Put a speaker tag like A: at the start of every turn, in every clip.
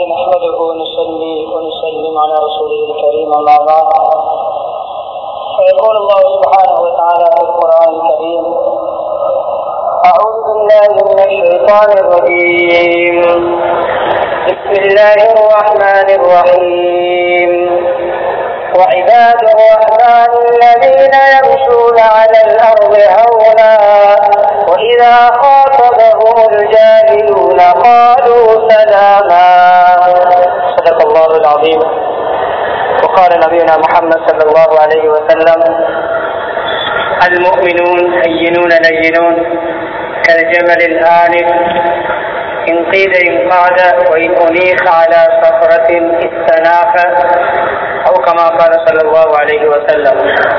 A: نحمده ونصلي ونسلم على رسوله الكريم أما بعد فيقول الله سبحانه وتعالى في القرآن الكريم أعوذ بالله من الشيطان الرجيم بسم الله الرحمن الرحيم وعباد الرحمن الذين يمشون على الأرض هونا وإذا خاطبهم الجاهلون قالوا سلاما صدق الله العظيم وقال نبينا محمد صلى الله عليه وسلم المؤمنون هينون لينون كالجبل الآنف إن قيد انقاد وإن أنيخ على صخرة استناخ أو كما قال صلى الله عليه وسلم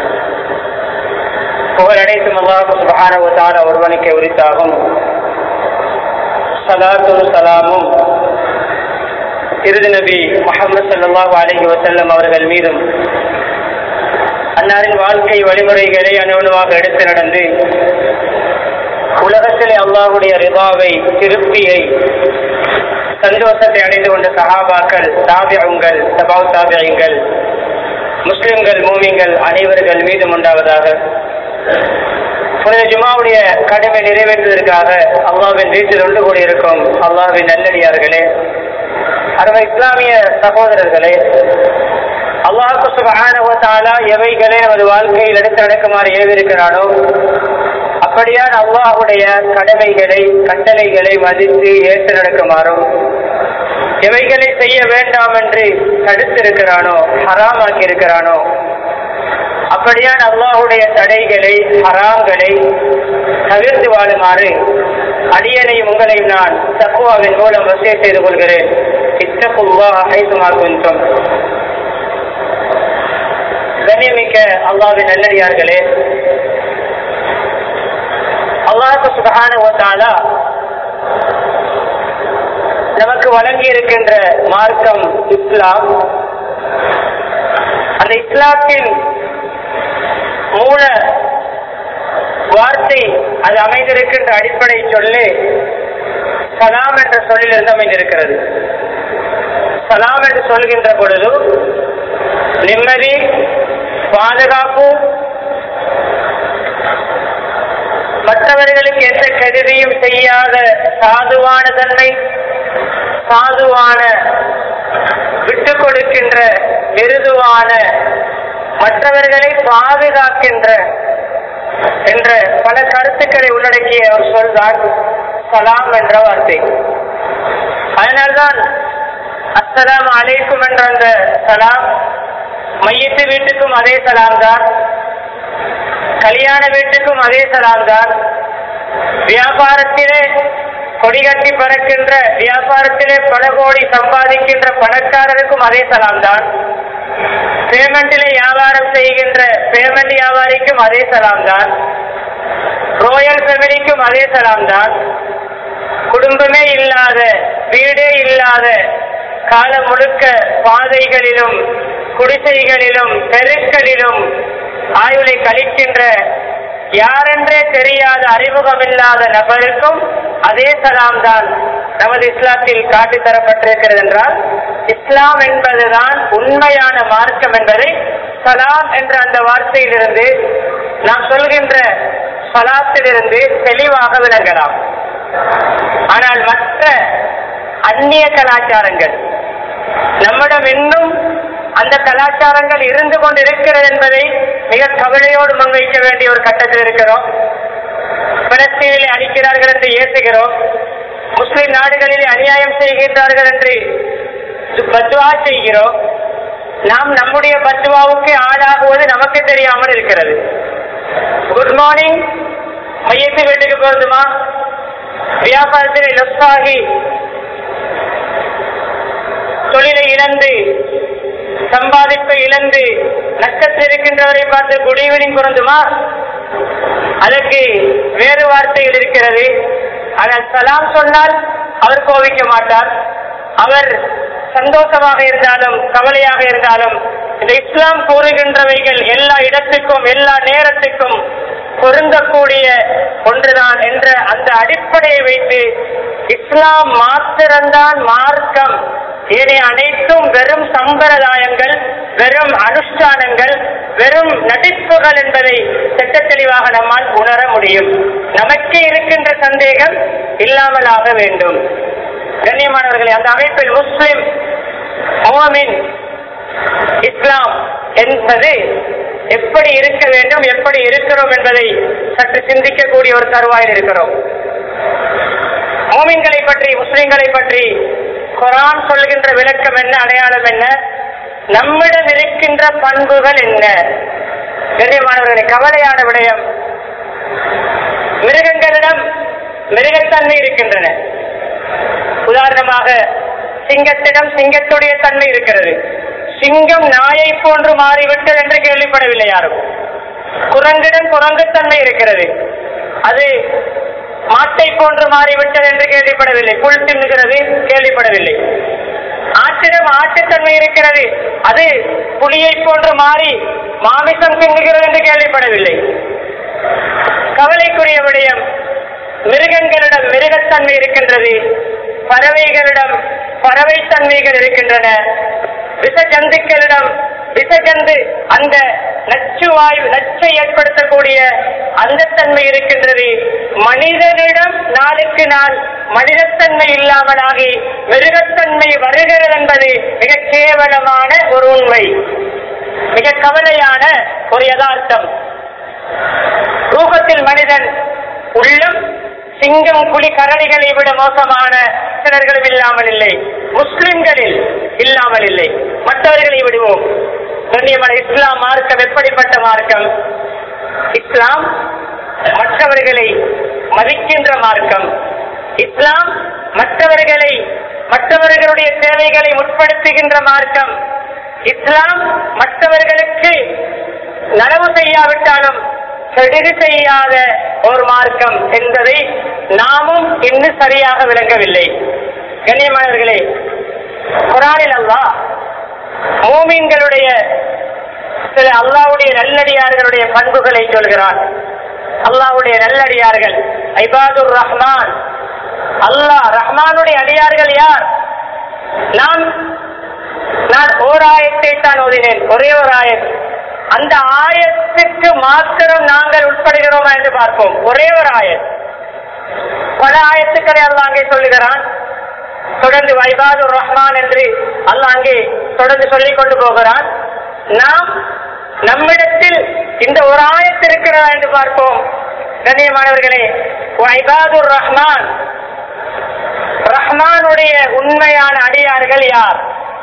A: புகழ் அனைத்தும் அல்லாஹு சுபஹான வத்தால ஒருவனுக்கு உரித்தாகும் சலாத்தும் சலாமும் இறுதி நபி முகமது சல்லாஹூ அலஹி வசல்லம் அவர்கள் மீதும் அன்னாரின் வாழ்க்கை வழிமுறைகளை அணுவணுவாக எடுத்து நடந்து உலகத்திலே அல்லாஹுடைய ரிபாவை திருப்தியை சந்தோஷத்தை அடைந்து கொண்ட சஹாபாக்கள் தாபியங்கள் சபாவ் தாபியங்கள் முஸ்லிம்கள் மூமிங்கள் அனைவர்கள் மீதும் உண்டாவதாக புனித ஜுமாவுடைய கடமை நிறைவேற்றுவதற்காக அல்லாவின் வீட்டில் ஒன்று கூடியிருக்கும் அல்லாவின் நல்லடியார்களே அருமை இஸ்லாமிய சகோதரர்களே அல்லாஹு சுபஹானவத்தாலா எவைகளை நமது வாழ்க்கையில் எடுத்து நடக்குமாறு ஏவிருக்கிறானோ அப்படியான் அல்லாஹுடைய கடமைகளை கட்டளைகளை மதித்து ஏற்று நடக்குமாறும் எவைகளை செய்ய வேண்டாம் என்று தடுத்திருக்கிறானோ ஹராமாக்கி இருக்கிறானோ அப்படியான் அல்லாஹுடைய தடைகளை ஹராம்களை தவிர்த்து வாழுமாறு அடியனையும் உங்களையும் நான் தக்குவாவின் மூலம் வசதி செய்து கொள்கிறேன் இத்தகுல்லா ஹைசுமாக்கும் கண்ணியமிக்க அல்லாவின் நல்லடியார்களே அல்லாஹு சுபகான ஓத்தாலா நமக்கு வழங்கி இருக்கின்ற மார்க்கம் இஸ்லாம் அந்த இஸ்லாத்தின் மூல வார்த்தை அது அமைந்திருக்கின்ற அடிப்படை சொல்லு சலாம் என்ற சொல்லிலிருந்து அமைந்திருக்கிறது சலாம் என்று சொல்கின்ற பொழுது நிம்மதி பாதுகாப்பு மற்றவர்களுக்கு எந்த கருவியும் செய்யாத சாதுவான தன்மை சாதுவான விட்டு கொடுக்கின்ற மிருதுவான மற்றவர்களை பாதுகாக்கின்ற என்ற பல கருத்துக்களை உள்ளடக்கிய ஒரு சொல்தான் சலாம் என்ற வார்த்தை அதனால்தான் அஸ்ஸலாம் அலைக்கும் என்ற அந்த சலாம் மையத்து வீட்டுக்கும் அதே சலாம் தான் கல்யாண வீட்டுக்கும் அதே சலாம் தான் வியாபாரத்திலே கொடிகட்டி பறக்கின்ற வியாபாரத்திலே பல கோடி சம்பாதிக்கின்ற பணக்காரருக்கும் அதே சலாம் தான் பேமெண்டிலே வியாபாரம் செய்கின்ற பேமெண்ட் வியாபாரிக்கும் அதே சலாம் தான் ரோயல் ஃபேமிலிக்கும் அதே சலாம் தான் குடும்பமே இல்லாத வீடே இல்லாத காலம் முழுக்க பாதைகளிலும் குடிசைகளிலும் தெருக்களிலும் ஆயுளை கழிக்கின்ற யாரென்றே தெரியாத அறிமுகமில்லாத நபருக்கும் அதே சலாம் தான் நமது இஸ்லாத்தில் காட்டி தரப்பட்டிருக்கிறது என்றால் இஸ்லாம் என்பதுதான் உண்மையான மார்க்கம் என்பதை சலாம் என்ற அந்த வார்த்தையிலிருந்து நாம் சொல்கின்ற சலாத்திலிருந்து தெளிவாக விளங்கலாம் ஆனால் மற்ற அந்நிய கலாச்சாரங்கள் நம்மிடம் இன்னும் அந்த கலாச்சாரங்கள் இருந்து கொண்டு இருக்கிறது என்பதை மிக கவலையோடு முன்வைக்க வேண்டிய ஒரு கட்டத்தில் இருக்கிறோம் பலஸ்தீனிலே அழிக்கிறார்கள் என்று ஏசுகிறோம் முஸ்லிம் நாடுகளிலே அநியாயம் செய்கின்றார்கள் என்று பத்வா செய்கிறோம் நாம் நம்முடைய பத்வாவுக்கு ஆளாகுவது நமக்கு தெரியாமல் இருக்கிறது குட் மார்னிங் மையத்து வீட்டுக்கு போகுதுமா வியாபாரத்தில் லொஸ் ஆகி தொழிலை இழந்து சம்பாதிப்பை இழந்து நஷ்டத்தில் இருக்கின்றவரை பார்த்து குட் ஈவினிங் பொருந்துமா அதற்கு வேறு வார்த்தைகள் இருக்கிறது ஆனால் சலாம் சொன்னால் அவர் கோபிக்க மாட்டார் அவர் சந்தோஷமாக இருந்தாலும் கவலையாக இருந்தாலும் இந்த இஸ்லாம் கூறுகின்றவைகள் எல்லா இடத்துக்கும் எல்லா நேரத்துக்கும் பொருந்தக்கூடிய ஒன்றுதான் என்ற அந்த அடிப்படையை வைத்து இஸ்லாம் மாத்திரம்தான் மார்க்கம் ஏனைய அனைத்தும் வெறும் சம்பிரதாயங்கள் வெறும் அனுஷ்டானங்கள் வெறும் நடிப்புகள் என்பதை திட்ட தெளிவாக நம்மால் உணர முடியும் நமக்கு இருக்கின்ற சந்தேகம் இல்லாமல் ஆக வேண்டும் கண்ணியமானவர்களே அந்த அமைப்பில் முஸ்லிம் மோமின் இஸ்லாம் என்பது எப்படி இருக்க வேண்டும் எப்படி இருக்கிறோம் என்பதை சற்று சிந்திக்கக்கூடிய ஒரு தருவாயில் இருக்கிறோம் மோமின்களை பற்றி முஸ்லிம்களை பற்றி குரான் சொல்கின்ற விளக்கம் என்ன அடையாளம் என்ன நம்மிடம் இருக்கின்ற பண்புகள் என்ன கண்ணியமானவர்களே கவலையான விடயம் மிருகங்களிடம் மிருகத்தன்மை இருக்கின்றன உதாரணமாக சிங்கத்திடம் சிங்கத்துடைய தன்மை இருக்கிறது சிங்கம் நாயை போன்று மாறிவிட்டது என்று கேள்விப்படவில்லை யாரும் குரங்கிடம் குரங்குத்தன்மை இருக்கிறது அது மாட்டை போன்று மாறிவிட்டது என்று கேள்விப்படவில்லை புல் தின்னுகிறது கேள்விப்படவில்லை ஆட்டிடம் ஆட்டுத்தன்மை இருக்கிறது அது புலியை போன்று மாறி மாமிசம் தின்னுகிறது என்று கேள்விப்படவில்லை கவலைக்குரிய விடயம் மிருகங்களிடம் மிருகத்தன்மை இருக்கின்றது பறவைகளிடம் பறவைத்தன்மைகள் இருக்கின்றன விஷஜந்துக்களிடம் விஷஜந்து அந்த நச்சு வாயு நச்சை ஏற்படுத்தக்கூடிய அந்த தன்மை இருக்கின்றது மனிதனிடம் நாளுக்கு நாள் மனிதத்தன்மை இல்லாமலாகி மிருகத்தன்மை வருகிறது என்பது மிக கேவலமான ஒரு உண்மை மிக கவலையான ஒரு யதார்த்தம் ரூபத்தில் மனிதன் உள்ளம் சிங்கம் புலி கரடிகளை விட மோசமான சிலர்களும் இல்லாமல் இல்லை முஸ்லிம்களில் இல்லாமல் இல்லை மற்றவர்களை விடுவோம் கண்ணியமான இஸ்லாம் மார்க்கம் எப்படிப்பட்ட மார்க்கம் இஸ்லாம் மற்றவர்களை மதிக்கின்ற மார்க்கம் இஸ்லாம் மற்றவர்களை மற்றவர்களுடைய தேவைகளை முற்படுத்துகின்ற மார்க்கம் இஸ்லாம் மற்றவர்களுக்கு நனவு செய்யாவிட்டாலும் கெடுதி செய்யாத ஒரு மார்க்கம் என்பதை நாமும் இன்னும் சரியாக விளங்கவில்லை கண்ணியமானவர்களே குரானில் அல்லாஹ் மூமின்களுடைய சில அல்லாவுடைய நல்லடியார்களுடைய பண்புகளை சொல்கிறான் அல்லாவுடைய நல்லடியார்கள் ஐபாதுர் ரஹ்மான் அல்லாஹ் ரஹ்மானுடைய அடியார்கள் யார் நான் நான் ஓர் ஆயத்தை தான் ஓதினேன் ஒரே ஒரு ஆயத் அந்த ஆயத்துக்கு மாத்திரம் நாங்கள் உட்படுகிறோமா என்று பார்ப்போம் ஒரே ஒரு ஆயத் பல ஆயத்துக்களை அல்லாஹ் அங்கே சொல்லுகிறான் தொடர்ந்து வைபாதுர் ரஹ்மான் என்று அல்லாஹ் அங்கே தொடர்ந்து சொல்லிக் கொண்டு போகிறான் நாம் நம்மிடத்தில் இந்த ஒரு ஆயத்து இருக்கிறதா என்று பார்ப்போம் கண்ணியமானவர்களே வைபாதுர் ரஹ்மான் ரஹ்மானுடைய உண்மையான அடியார்கள் யார்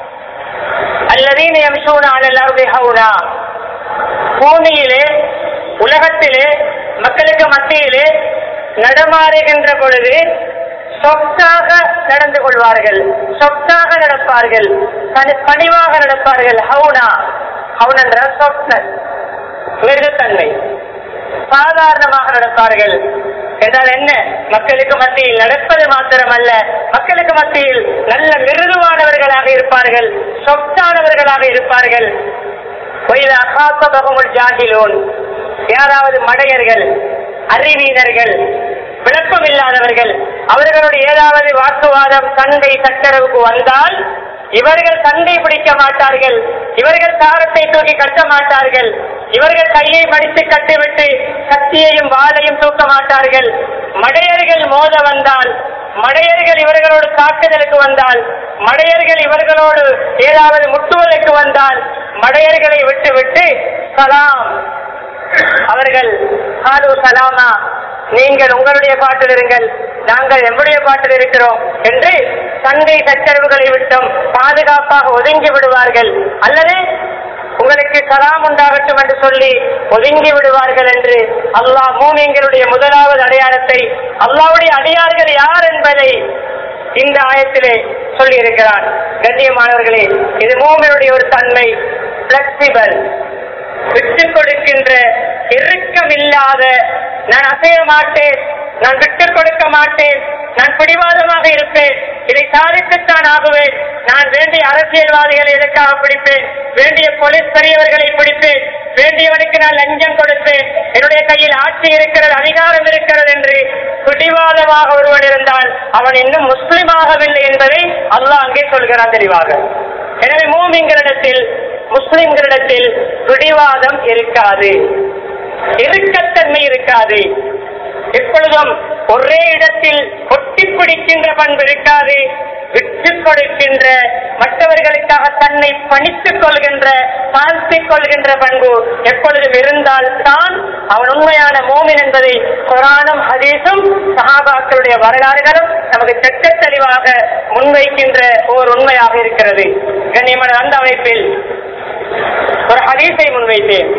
A: அல்லதீன யம்சூன அலல் அர்தி ஹவுனா பூமியிலே உலகத்திலே மக்களுக்கு மத்தியிலே நடமாறுகின்ற பொழுது சொத்தாக நடந்து கொள்வார்கள் சொத்தாக நடப்பார்கள் பணி- பணிவாக நடப்பார்கள் ஹவுனா ஹவுன் என்ற சொப்ன மிருகத்தன்மை சாதாரணமாக நடப்பார்கள் என்றால் என்ன மக்களுக்கு மத்தியில் நடப்பது மாத்திரமல்ல மக்களுக்கு மத்தியில் நல்ல மிருதுவானவர்களாக இருப்பார்கள் சொத்தானவர்களாக இருப்பார்கள் وَإِذَا خَاطَبَهُمُ الْجَاهِلُونَ யாராவது மடையர்கள் அறிவீனர்கள் விளக்கம் இல்லாதவர்கள் அவர்களுடைய ஏதாவது வாக்குவாதம் சண்டை சச்சரவுக்கு வந்தால் இவர்கள் சண்டை பிடிக்க மாட்டார்கள் இவர்கள் தாரத்தை தூக்கி கட்ட மாட்டார்கள் இவர்கள் கையை மடித்து கட்டிவிட்டு கத்தியையும் வாளையும் தூக்க மாட்டார்கள் மடையர்கள் மோத வந்தால் மடையர்கள் இவர்களோடு தாக்குதலுக்கு வந்தால் மடையர்கள் இவர்களோடு ஏதாவது முட்டுவதற்கு வந்தால் மடையர்களை விட்டுவிட்டு சலாம் அவர்கள் ஹாலு சலாமா நீங்கள் உங்களுடைய பாட்டில் இருங்கள் நாங்கள் எம்முடைய பாட்டில் இருக்கிறோம் என்று சண்டை சச்சரவுகளை விட்டும் பாதுகாப்பாக ஒதுங்கி விடுவார்கள் அல்லது உங்களுக்கு சலாம் உண்டாகட்டும் என்று சொல்லி ஒதுங்கி விடுவார்கள் என்று அல்லாஹ் மூமியங்களுடைய முதலாவது அடையாளத்தை அல்லாஹ்வுடைய அடியார்கள் யார் என்பதை இந்த ஆயத்திலே சொல்லி இருக்கிறார் கண்ணியமானவர்களே இது மூமியனுடைய ஒரு தன்மை பிளெக்சிபிள் விட்டுக் கொடுக்கின்ற இறுக்கம் இல்லாத நான் அசைய மாட்டேன் நான் விட்டுக் கொடுக்க மாட்டேன் நான் பிடிவாதமாக இருப்பேன் இதை சாதித்துத்தான் ஆகுவேன் நான் வேண்டிய அரச அரசியல்வாதிகளை எதற்காக பிடிப்பேன் வேண்டிய போலீஸ் பெரியவர்களை பிடிப்பேன் வேண்டியவனுக்கு நான் லஞ்சம் கொடுப்பேன் என்னுடைய கையில் ஆட்சி இருக்கிறது அதிகாரம் இருக்கிறது என்று பிடிவாதமாக ஒருவன் இருந்தால் அவன் இன்னும் முஸ்லிமாகவில்லை என்பதை அல்லாஹ் அங்கே சொல்கிறான் தெளிவாக எனவே மூமிங்களிடத்தில் முஸ்லிம்களிடத்தில் பிடிவாதம் இருக்காது இறுக்கத்தன்மை இருக்காது எப்பொழுதும் ஒரே இடத்தில் ஒட்டி பிடிக்கின்ற பண்பு இருக்காது விட்டுக் கொடுக்கின்ற மற்றவர்களுக்காக தன்னை பணித்துக் கொள்கின்ற தாழ்த்திக் கொள்கின்ற பண்பு எப்பொழுதும் இருந்தால் தான் அவன் உண்மையான மோமின் என்பதை குரானும் ஹதீஸும் சஹாபாக்களுடைய வரலாறுகளும் நமக்கு திட்ட தெளிவாக முன்வைக்கின்ற ஓர் உண்மையாக இருக்கிறது கண்ணியமான அந்த அமைப்பில் ஒரு ஹதீஸை முன்வைத்தேன்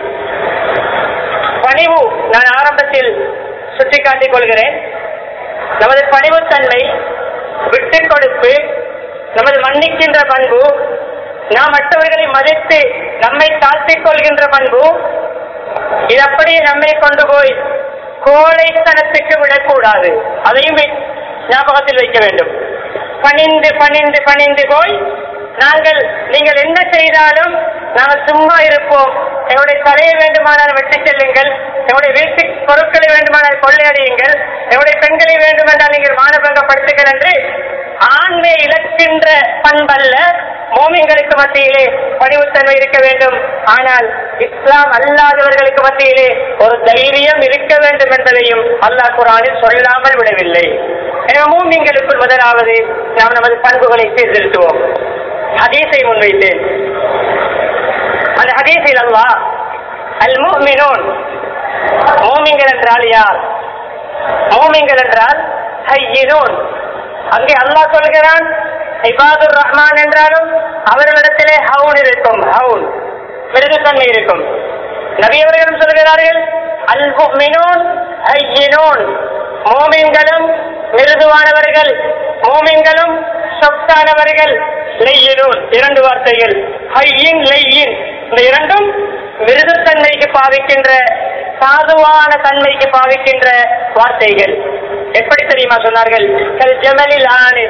A: பணிவு நான் ஆரம்பத்தில் சுட்டிக்காட்டிக் கொள்கிறேன் நமது பணிவுத்தன்மை விட்டுக் கொடுப்பு நமது மன்னிக்கின்ற பண்பு நாம் மற்றவர்களை மதித்து நம்மை தாழ்த்திக் கொள்கின்ற பண்பு இது அப்படியே நம்மை கொண்டு போய் கோழைத்தனத்துக்கு விடக்கூடாது அதையும் வை- ஞாபகத்தில் வைக்க வேண்டும் பணிந்து பணிந்து பணிந்து போய் நாங்கள் நீங்கள் என்ன செய்தாலும் நாங்கள் சும்மா இருப்போம் எங்களுடைய தலையை வேண்டுமானால் வெட்டி செல்லுங்கள் எங்களுடைய வீட்டு பொருட்களை வேண்டுமானால் கொள்ளையடியுங்கள் எங்களுடைய பெண்களை வேண்டுமென்றால் நீங்கள் மானபங்கப்படுத்துங்கள் என்று ஆண்மை இழக்கின்ற பண்பல்ல மோமின்களுக்கு மத்தியிலே பணிவுத்தன்மை இருக்க வேண்டும் ஆனால் இஸ்லாம் அல்லாதவர்களுக்கு மத்தியிலே ஒரு தைரியம் இருக்க வேண்டும் என்பதையும் அல்லாஹ் குரானில் சொல்லாமல் விடவில்லை எனவே மூமின்களுக்குள் முதலாவது நாம் நமது பண்புகளை சீர்திருத்துவோம் ஹதீஸை முன்வைத்தேன் அந்த ஹதீஸில் அல்லாஹ் அல் முஃமினூன் மூமின்கள் என்றால் யார் மூமின்கள் என்றால் ஹையினூன் அங்கே அல்லாஹ் சொல்கிறான் இபாதுர் ரஹ்மான் என்றாலும் அவர்களிடத்திலே ஹவுன் இருக்கும் ஹவுன் மிருதுத்தன்மை இருக்கும் நபியவர்களும் சொல்கிறார்கள் அல் முஃமினூன் ஹையினூன் மூமின்களும் மிருதுவானவர்கள் மூமின்களும் சொத்தானவர்கள் லெய்யினூன் இரண்டு வார்த்தைகள் ஹையின் லெய்யின் இந்த இரண்டும் மிருதுத்தன்மைக்கு பாவிக்கின்ற சாதுவான தன்மைக்கு பாவிக்கின்ற வார்த்தைகள் எப்படி தெரியுமா சொன்னார்கள் கல் ஜமலில் ஆணி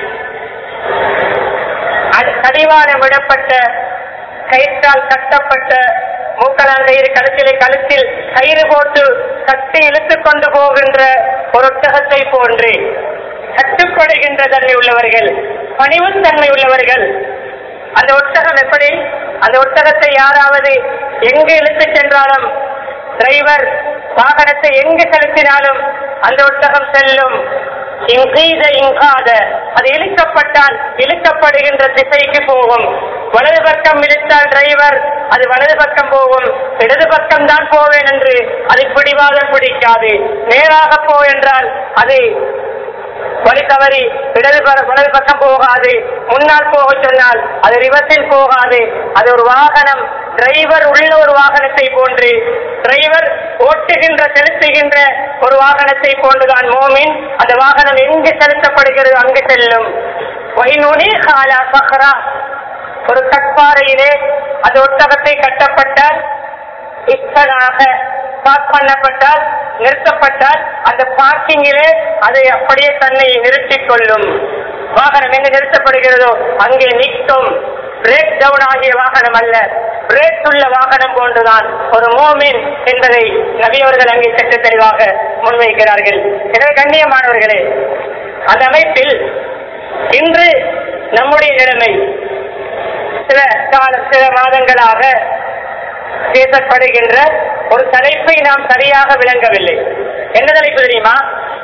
A: கடிவான விடப்பட்ட கயிற்றால் கட்டப்பட்ட மூக்கலாங்கயிறு கழுத்திலே கழுத்தில் கயிறு போட்டு கட்டி இழுத்துக் கொண்டு போகின்ற ஒரு ஒட்டகத்தை போன்று கட்டுப்படுகின்ற தன்மை உள்ளவர்கள் பணிவுத்தன்மை உள்ளவர்கள் அந்த ஒட்டகம் எப்படி அந்த ஒட்டகத்தை யாராவது எங்கு இழுத்துச் சென்றாலும் டிரைவர் வாகனத்தை எங்கு செலுத்தினாலும் அந்த ஒட்டகம் செல்லும் இங்கீத இங்காத அது இழுக்கப்பட்டால் இழுக்கப்படுகின்ற திசைக்கு போகும் வலது பக்கம் இழுத்தால் டிரைவர் அது வலது பக்கம் போகும் இடது பக்கம் தான் போவேன் என்று அது பிடிவாதம் பிடிக்காது நேராக போ என்றால் அது வழி தவறி இடது பர- வலது பக்கம் போகாது முன்னால் போக சொன்னால் அது ரிவர்ஸில் போகாது அது ஒரு வாகனம் டிரைவர் உள்ள ஒரு வாகனத்தை போன்று டிரைவர் ஓட்டுகின்ற செலுத்துகின்ற ஒரு வாகனத்தை போன்றுதான் மோமின் அந்த வாகனம் எங்கு செலுத்தப்படுகிறது அங்கு செல்லும் வைநுனி காலா சஹரா ஒரு கட்பாறையிலே அது ஒட்டகத்தை கட்டப்பட்டால் இத்தனாக பார்க் பண்ணப்பட்டால் நிறுத்தப்பட்டால் அந்த பார்க்கிங்கிலே அதை அப்படியே தன்னை நிறுத்திக் கொள்ளும் வாகனம் எங்கு நிறுத்தப்படுகிறதோ அங்கே நிற்கும் பிரேக் டவுன் ஆகிய வாகனம் அல்ல பிரேக் உள்ள வாகனம் போன்றுதான் ஒரு மோமின் என்பதை நபியவர்கள் அங்கே சற்று தெளிவாக முன்வைக்கிறார்கள் எனவே கண்ணியமானவர்களே அந்த அமைப்பில் இன்று நம்முடைய நிலைமை சில கால சில மாதங்களாக பேசப்படுகின்ற ஒரு தலைப்பை நாம் சரியாக விளங்கவில்லை என்ன தலைப்பு தெரியுமா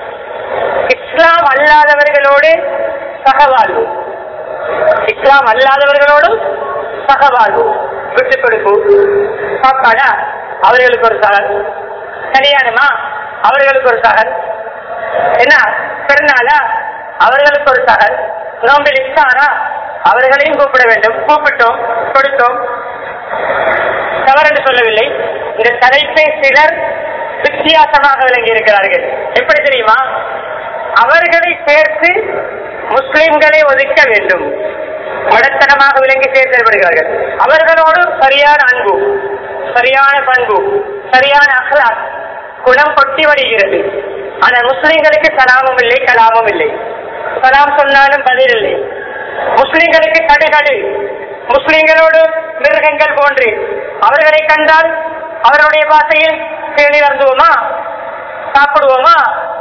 A: இஸ்லாம் அல்லாதவர்களோடு சகவாழ்வு இஸ்லாம் அல்லாதவர்களோடும் சகவாழ்வு விட்டுக் கொடுப்பு சாப்பாடா அவர்களுக்கு ஒரு சகல் கல்யாணமா அவர்களுக்கு ஒரு சகல் என்ன பெருநாளா அவர்களுக்கு ஒரு சகல் நோம்பில் இஃப்தாரா அவர்களையும் கூப்பிட வேண்டும் கூப்பிட்டோம் கொடுத்தோம் தவறென்று சொல்லவில்லை இந்த தலைப்பை சிலர் வித்தியாசமாக விளங்கி இருக்கிறார்கள் எப்படி தெரியுமா அவர்களை சேர்த்து முஸ்லிம்களை ஒதுக்க வேண்டும் மடத்தனமாக விளங்கி சேர்த்தப்படுகிறார்கள் அவர்களோடு சரியான அன்பு சரியான பண்பு சரியான அகலாக் குணம் கொட்டி வருகிறது ஆனால் முஸ்லிம்களுக்கு சலாமும் இல்லை கலாமும் இல்லை சலாம் சொன்னாலும் பதில் இல்லை முஸ்லிம்களுக்கு கடுகடு முஸ்லிம்களோடு மிருகங்கள் போன்று அவர்களை கண்டால் அவர்களுடைய பாஷையில் தேநீர் அருந்துவோமா சாப்பிடுவோமா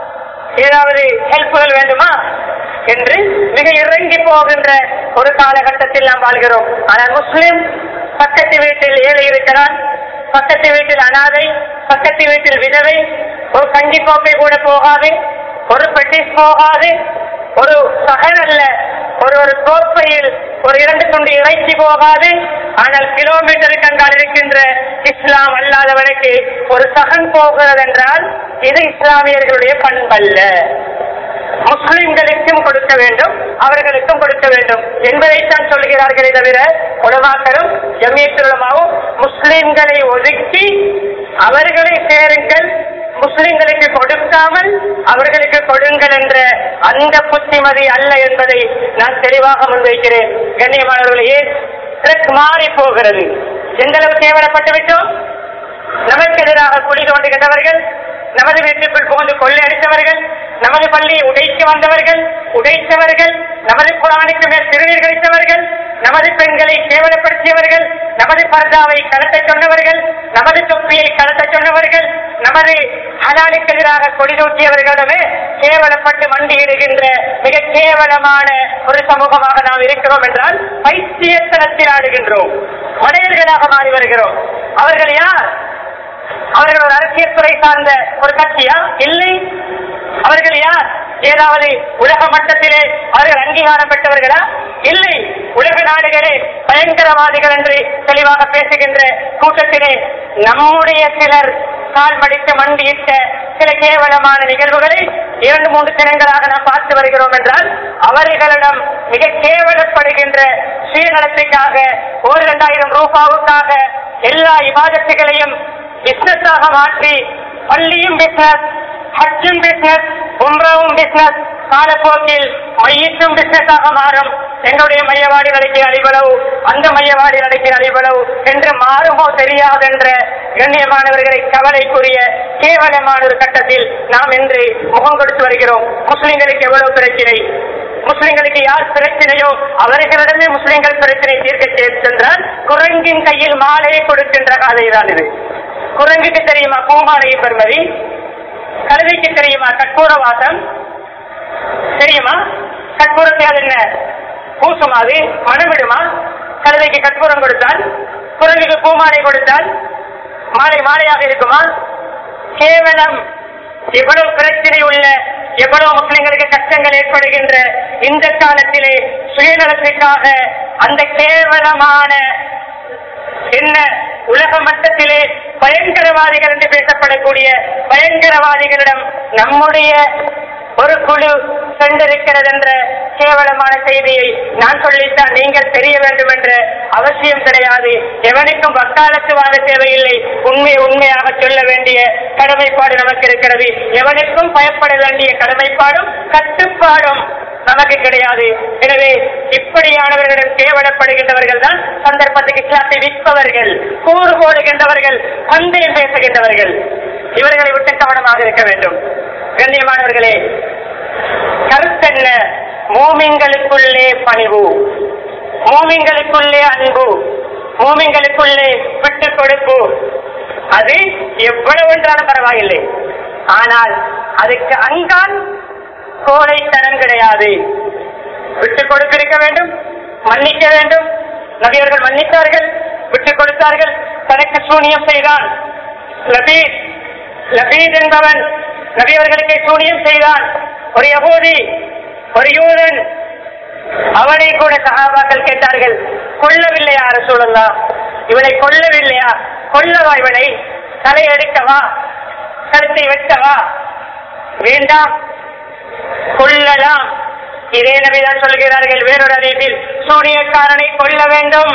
A: ஏதாவது ஹெல்ப்புகள் வேண்டுமா என்று மிக இறங்கி போகின்ற ஒரு காலகட்டத்தில் நாம் வாழ்கிறோம் ஆனால் முஸ்லிம் பக்கத்து வீட்டில் ஏழை இருக்கிறான் பக்கத்து வீட்டில் அனாதை பக்கத்து வீட்டில் விதவை ஒரு கஞ்சி கோப்பை கூட போகாது ஒரு பெட்டிஸ் போகாது ஒரு சகன் அல்ல ஒரு ஒரு கோப்பையில் ஒரு இரண்டு துண்டு இறைச்சி போகாது ஆனால் கிலோமீட்டருக்கு அங்கால் இருக்கின்ற இஸ்லாம் அல்லாதவனுக்கு ஒரு சகன் போகிறது என்றால் இது இஸ்லாமியர்களுடைய பண்பல்ல முஸ்லிம்களுக்கும் கொடுக்க வேண்டும் அவர்களுக்கும் கொடுக்க வேண்டும் என்பதைத்தான் சொல்கிறார்களே தவிர உலமாக்களும் ஜமியத்துலமாவும் முஸ்லிம்களை ஒதுக்கி அவர்களை சேருங்கள் முஸ்லிம்களுக்கு கொடுக்காமல் அவர்களுக்கு கொடுங்கள் என்ற அந்த புத்திமதி அல்ல என்பதை நான் தெளிவாக முன்வைக்கிறேன் கண்ணியமானவர்களே ட்ரக் மாறி போகிறது எந்த அளவு தேவைப்பட்டு விட்டோம் நமக்கு எதிராக குழி தோண்டுகின்றவர்கள் நமது வீட்டுக்குள் புகுந்து கொள்ளையடித்தவர்கள் நமது பள்ளியை உடைக்க வந்தவர்கள் உடைத்தவர்கள் நமது குரானுக்கு மேல் திருநீர் கழித்தவர்கள் நமது பெண்களை கேவலப்படுத்தியவர்கள் நமது பர்தாவை கடத்த சொன்னவர்கள் நமது தொப்பியை கடத்த சொன்னவர்கள் நமது ஹலாலுக்கு எதிராக கொடிதூட்டியவர்களிடமே கேவலப்பட்டு மண்டியிடுகின்ற மிக கேவலமான ஒரு சமூகமாக நாம் இருக்கிறோம் என்றால் பைத்தியத்தனத்தில் ஆடுகின்றோம் மனிதர்களாக மாறி வருகிறோம் அவர்கள் யார் அவர்கள் ஒரு அரசியல் துறை சார்ந்த ஒரு கட்சியா இல்லை அவர்கள் யார் ஏதாவது உலக மட்டத்திலே அவர்கள் அங்கீகாரம் பெற்றவர்களா இல்லை உலக நாடுகளே பயங்கரவாதிகள் என்று தெளிவாக பேசுகின்ற கூட்டத்திலே நம்முடைய சிலர் கால் மடித்து மண்டியிட்ட சில கேவலமான நிகழ்வுகளை இரண்டு மூன்று தினங்களாக நாம் பார்த்து வருகிறோம் என்றால் அவர்களிடம் மிக கேவலப்படுகின்ற சுயநலத்துக்காக ஒரு இரண்டாயிரம் ரூபாவுக்காக எல்லா இபாதத்துகளையும் பிசினஸாக மாற்றி பள்ளியும் பிசினஸ் ஹஜ்ஜும் பிசினஸ் உம்ராவும் பிசினஸ் காலப்போக்கில் மையத்தும் பிசினஸாக மாறும் எங்களுடைய மையவாடி நடக்கிற அடிபளவு அந்த மையவாடி நடக்கிற அடிபளவு என்று மாறுமோ தெரியாதென்ற கண்ணியமானவர்களை கவலைக்குரிய கேவலமான ஒரு கட்டத்தில் நாம் இன்று முகம் கொடுத்து வருகிறோம் முஸ்லிம்களுக்கு எவ்வளவு பிரச்சனை முஸ்லிம்களுக்கு யார் பிரச்சனையோ அவர்களிடமே முஸ்லிம்கள் பிரச்சனை தீர்க்க சென்றால் குரங்கின் கையில் மாலையை கொடுக்கின்ற காதைதான் இது குரங்குக்கு தெரியுமா பூமாலையின் பெருமதி கழுதைக்கு தெரியுமா கற்பூர வாசம் தெரியுமா கற்பூரத்தை அது என்ன பூசுமா அது மனமிடுமா கழுதைக்கு கற்பூரம் கொடுத்தால் குரங்குக்கு பூமாலை கொடுத்தால் மாலை மாலையாக இருக்குமா கேவலம் எவ்வளவு பிரச்சனை உள்ள எவ்வளவு முஸ்லிம்களுக்கு கஷ்டங்கள் ஏற்படுகின்ற இந்த காலத்திலே சுயநலத்திற்காக அந்த கேவலமான என்ன உலக மட்டத்திலே பயங்கரவாதிகள் என்று பேசப்படக்கூடிய பயங்கரவாதிகளிடம் நம்முடைய ஒரு குழு சென்றிருக்கிறது என்ற கேவலமான செய்தியை நான் சொல்லித்தான் நீங்கள் தெரிய வேண்டும் என்ற அவசியம் கிடையாது எவனுக்கும் வக்காலத்து வாத தேவையில்லை உண்மை உண்மையாக சொல்ல வேண்டிய கடமைப்பாடு நமக்கு இருக்கிறது எவனுக்கும் பயப்பட வேண்டிய கடமைப்பாடும் கட்டுப்பாடும் நமக்கு கிடையாது எனவே இப்படியானவர்களிடம் கேவலப்படுகின்றவர்கள் தான் சந்தர்ப்பத்துக்கு இஸ்லாத்தை விற்பவர்கள் கூறு போடுகின்றவர்கள் பந்தயம் பேசுகின்றவர்கள் இவர்களை விட்டு கவனமாக இருக்க வேண்டும் கண்ணியமானவர்களே கருத்தென்ன மூமிங்களுக்குள்ளே பணிவு மூமிங்களுக்குள்ளே அன்பு மூமிங்களுக்குள்ளே விட்டுக் கொடுப்பு அது எவ்வளவு என்றாலும் பரவாயில்லை ஆனால் அதுக்கு அங்கால் கோழைத்தனம் கிடையாது விட்டுக் கொடுத்திருக்க வேண்டும் மன்னிக்க வேண்டும் நபியர்கள் மன்னித்தார்கள் விட்டுக் கொடுத்தார்கள் தனக்கு சூனியம் செய்தான் லபீத் லபீத் என்பவன் நபியவர்களுக்கு சூனியம் செய்தான் ஒரு யகூதி ஒரு யூதன் அவனை கூட சகாபாக்கள் கேட்டார்கள் கொல்லவில்லையா அரசூழல்லா இவனை கொல்லவில்லையா கொல்லவா இவனை தலை எடுக்கவா கருத்தை வெட்டவா வேண்டாம் கொல்லலாம் இதே நபிதான் சொல்கிறார்கள் வேறொரு அறிவில் சூனியக்காரனை கொல்ல வேண்டும்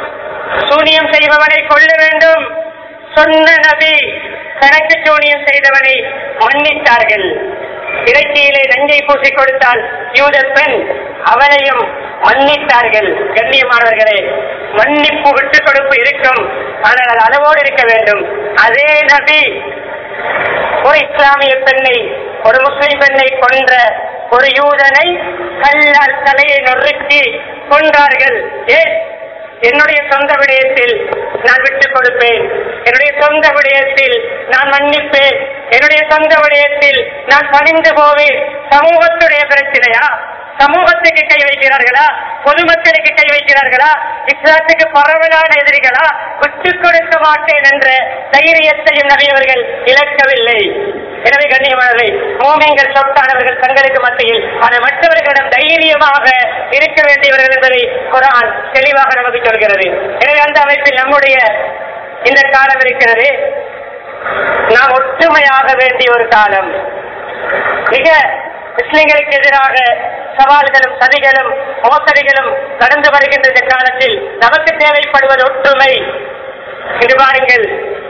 A: சூனியம் செய்பவனை கொல்ல வேண்டும் சொன்ன நபி தனக்கு சூனியம் செய்தவனை மன்னித்தார்கள் இறைச்சியிலே நஞ்சை பூசி கொடுத்தால் யூத பெண் அவனையும் மன்னித்தார்கள் கண்ணியமானவர்களே மன்னிப்பு விட்டுக் கொடுப்பு இருக்கும் ஆனால் அது அளவோடு இருக்க வேண்டும் அதே நபி ஒரு இஸ்லாமிய பெண்ணை ஒரு முஸ்லிம் பெண்ணை கொன்ற ஒரு யூதனை கல்லால் தலையை நொறுக்கி கொன்றார்கள் ஏன் என்னுடைய சொந்த விடயத்தில் நான் விட்டுக் கொடுப்பேன் என்னுடைய சொந்த விடயத்தில் நான் மன்னிப்பேன் என்னுடைய சொந்த விடயத்தில் நான் பணிந்து போவேன் சமூகத்துடைய பிரச்சனையா சமூகத்துக்கு கை வைக்கிறார்களா பொதுமக்களுக்கு கை வைக்கிறார்களா இஸ்லாத்துக்கு பரவலான எதிரிகளா விட்டுக் கொடுக்க மாட்டேன் என்ற தைரியத்தையும் நபியவர்கள் இழக்கவில்லை எனவே கண்ணியமானவர்கள் மோமியங்கள் சொத்தானவர்கள் தங்களுக்கு மத்தியில் அது மற்றவர்களிடம் தைரியமாக இருக்க வேண்டியவர்கள் என்பதை குரான் தெளிவாக நமக்கு சொல்கிறது எனவே அந்த அமைப்பில் நம்முடைய இந்த காலம் இருக்கிறது நாம் ஒற்றுமையாக வேண்டிய ஒரு காலம் மிக முஸ்லிம்களுக்கு எதிராக சவால்களும் சதிகளும் மோசடிகளும் நடந்து வருகின்ற இந்த காலத்தில் நமக்கு தேவைப்படுவது ஒற்றுமை இது பாருங்கள்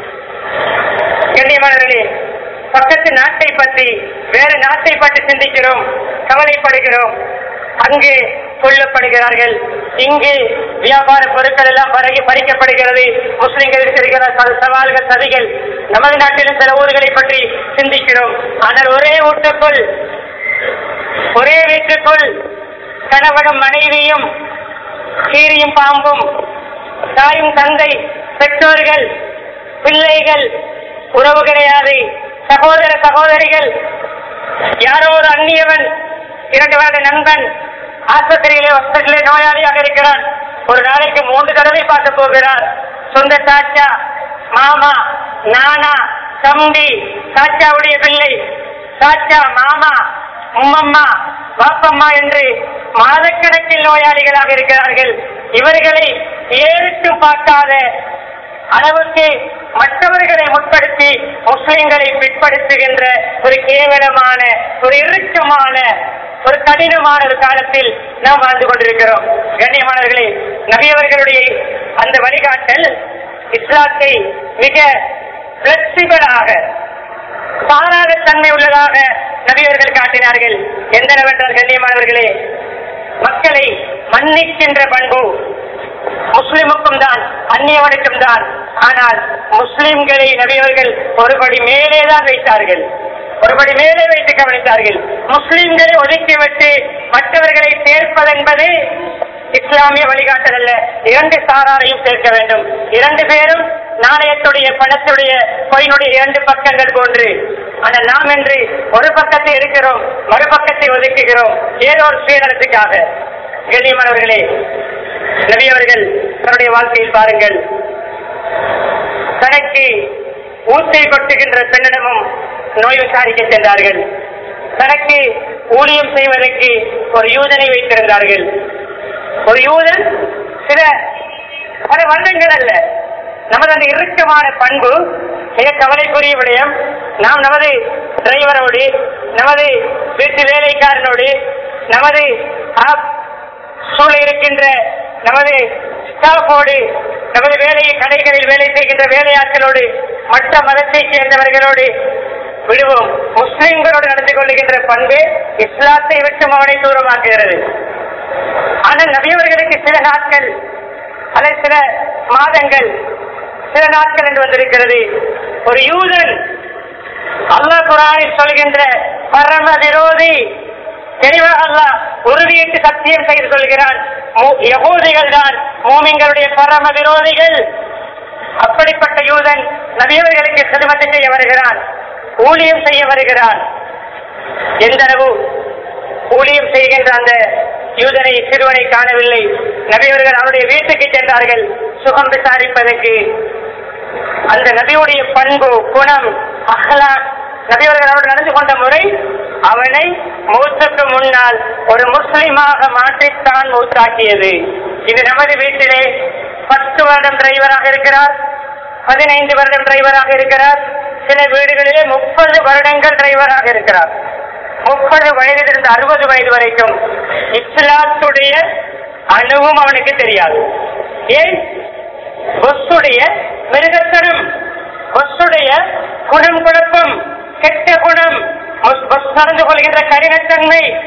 A: கண்ணியமானவர்களே பக்கத்து நாட்டை பற்றி வேறு நாட்டை பற்றி சிந்திக்கிறோம் கவலைப்படுகிறோம் அங்கு கொல்லப்படுகிறார்கள் இங்கு வியாபார பொருட்கள் எல்லாம் பறகி பறிக்கப்படுகிறது முஸ்லிம்களுக்கு இருக்கிற ச- சவால்கள் சதிகள் நமது நாட்டிலும் சில ஊர்களை பற்றி சிந்திக்கிறோம் ஆனால் ஒரே வீட்டுக்குள் ஒரே வீட்டுக்குள் கணவனும் மனைவியும் கீரியும் பாம்பும் தாயும் தந்தை பெற்றோர்கள் பிள்ளைகள் உறவு கிடையாது சகோதர சகோதரிகள் யாரோ ஒரு அந்நியவன் இரண்டு வருட நண்பன் ஆஸ்பத்திரியிலே ஹாஸ்பிட்டலே நோயாளியாக இருக்கிறான் ஒரு நாளைக்கு மூன்று தடவை பார்க்க போகிறார் சொந்த சாச்சா மாமா நானா தம்பி சாச்சாவுடைய பிள்ளை சாச்சா மாமா உம்மம்மா பாப்பம்மா என்று மாதக்கணக்கில் நோயாளிகளாக இருக்கிறார்கள் இவர்களை ஏறிட்டு பார்க்காத அளவுக்கு மற்றவர்களை முற்படுத்தி முஸ்லிம்களை பிற்படுத்துகின்ற ஒரு கேவலமான ஒரு இறுக்கமான ஒரு கடினமான ஒரு காலத்தில் நாம் வாழ்ந்து கொண்டிருக்கிறோம் கண்ணியமானவர்களே நபியவர்களுடைய அந்த வழிகாட்டல் இஸ்லாத்தை மிக பிளெக்சிபிளாக பாராத தன்மை உள்ளதாக நபியவர்கள் காட்டினார்கள் எந்தனவென்றால் கண்ணியமானவர்களே மக்களை மன்னிக்கின்ற பண்பு முஸ்லிமுக்கும் தான் அந்நியவனுக்கும் தான் ஆனால் முஸ்லிம்களை நபியவர்கள் ஒருபடி மேலே தான் வைத்தார்கள் ஒருபடி மேலே வைத்து கவனித்தார்கள் முஸ்லிம்களை ஒதுக்கிவிட்டு மற்றவர்களை சேர்ப்பதென்பது இஸ்லாமிய வழிகாட்டல் அல்ல இரண்டு சாராரையும் சேர்க்க வேண்டும் இரண்டு பேரும் நாணயத்துடைய பணத்துடைய பொயினுடைய இரண்டு பக்கங்கள் போன்று ஆனால் நாம் என்று ஒரு பக்கத்தை இருக்கிறோம் மறுபக்கத்தை ஒதுக்குகிறோம் ஏதோ ஒரு சுயநலத்துக்காக கண்ணியமானவர்களே நபி அவர்கள் தன்னுடைய வாழ்க்கையில் பாருங்கள் தனக்கு ஊத்தை கொட்டுகின்ற பெண்ணிடமும் நோய் விசாரிக்க சென்றார்கள் தனக்கு ஊழியம் செய்வதற்கு ஒரு யூதனை வைத்திருந்தார்கள் ஒரு யூதன் சில பல வருடங்கள் அல்ல நமது அந்த இறுக்கமான பண்பு மிக கவலைக்குரிய விடயம் நாம் நமது டிரைவரோடு நமது வீட்டு வேலைக்காரனோடு நமது ஆப் சூழ இருக்கின்ற நமது ஸ்டாஃபோடு நமது வேலையை கடைகளில் வேலை செய்கின்ற வேலையாட்களோடு மற்ற மதத்தைச் சேர்ந்தவர்களோடு விடுவோம் முஸ்லிம்களோடு நடந்து கொள்ளுகின்ற பண்பு இஸ்லாத்தை விட்டு அவனை தூரமாக்குகிறது ஆனால் நபியவர்களுக்கு சில நாட்கள் அல்லது சில மாதங்கள் சில நாட்கள் என்று வந்திருக்கிறது ஒரு யூதன் அல்லாஹ் குரானில் சொல்கின்ற பரம விரோதி தெளிவாக அல்லாஹ் உறுதியிட்டு சத்தியம் செய்து சொல்கிறான் மு- யகூதிகள் தான் மூமிங்களுடைய பரம விரோதிகள் அப்படிப்பட்ட யூதன் நபியவர்களுக்கு சிறுமத்தை செய்ய வருகிறான் ஊழியம் செய்ய வருகிறான் எந்த அளவு ஊழியம் செய்கின்ற அந்த யூதனை சிறுவனை காணவில்லை நபியவர்கள் அவருடைய வீட்டுக்கு சென்றார்கள் சுகம் விசாரிப்பதற்கு அந்த நபியுடைய பண்பு குணம் அஹ்லாக் நபியவர்கள் அவர்கள் நடந்து கொண்ட முறை அவனை மூத்துக்கு முன்னால் ஒரு முஸ்லிமாக மாற்றித்தான் மூத்தாக்கியது இது நமது வீட்டிலே பத்து வருடம் டிரைவராக இருக்கிறார் பதினைந்து வருடம் டிரைவராக இருக்கிறார் சில வீடுகளிலே முப்பது வருடங்கள் டிரைவராக இருக்கிறார் முப்பது வயதிலிருந்து அறுபது வயது வரைக்கும் இஸ்லாத்துடைய அணுவும் அவனுக்கு தெரியாது ஏன் பொஸ்ஸுடைய மிருகத்தனம் பொஸ்ஸுடைய குணம் குழப்பம் கெட்ட குணம் பொஸ் பொஸ் நடந்து கொள்கின்ற கடினத்தன்மை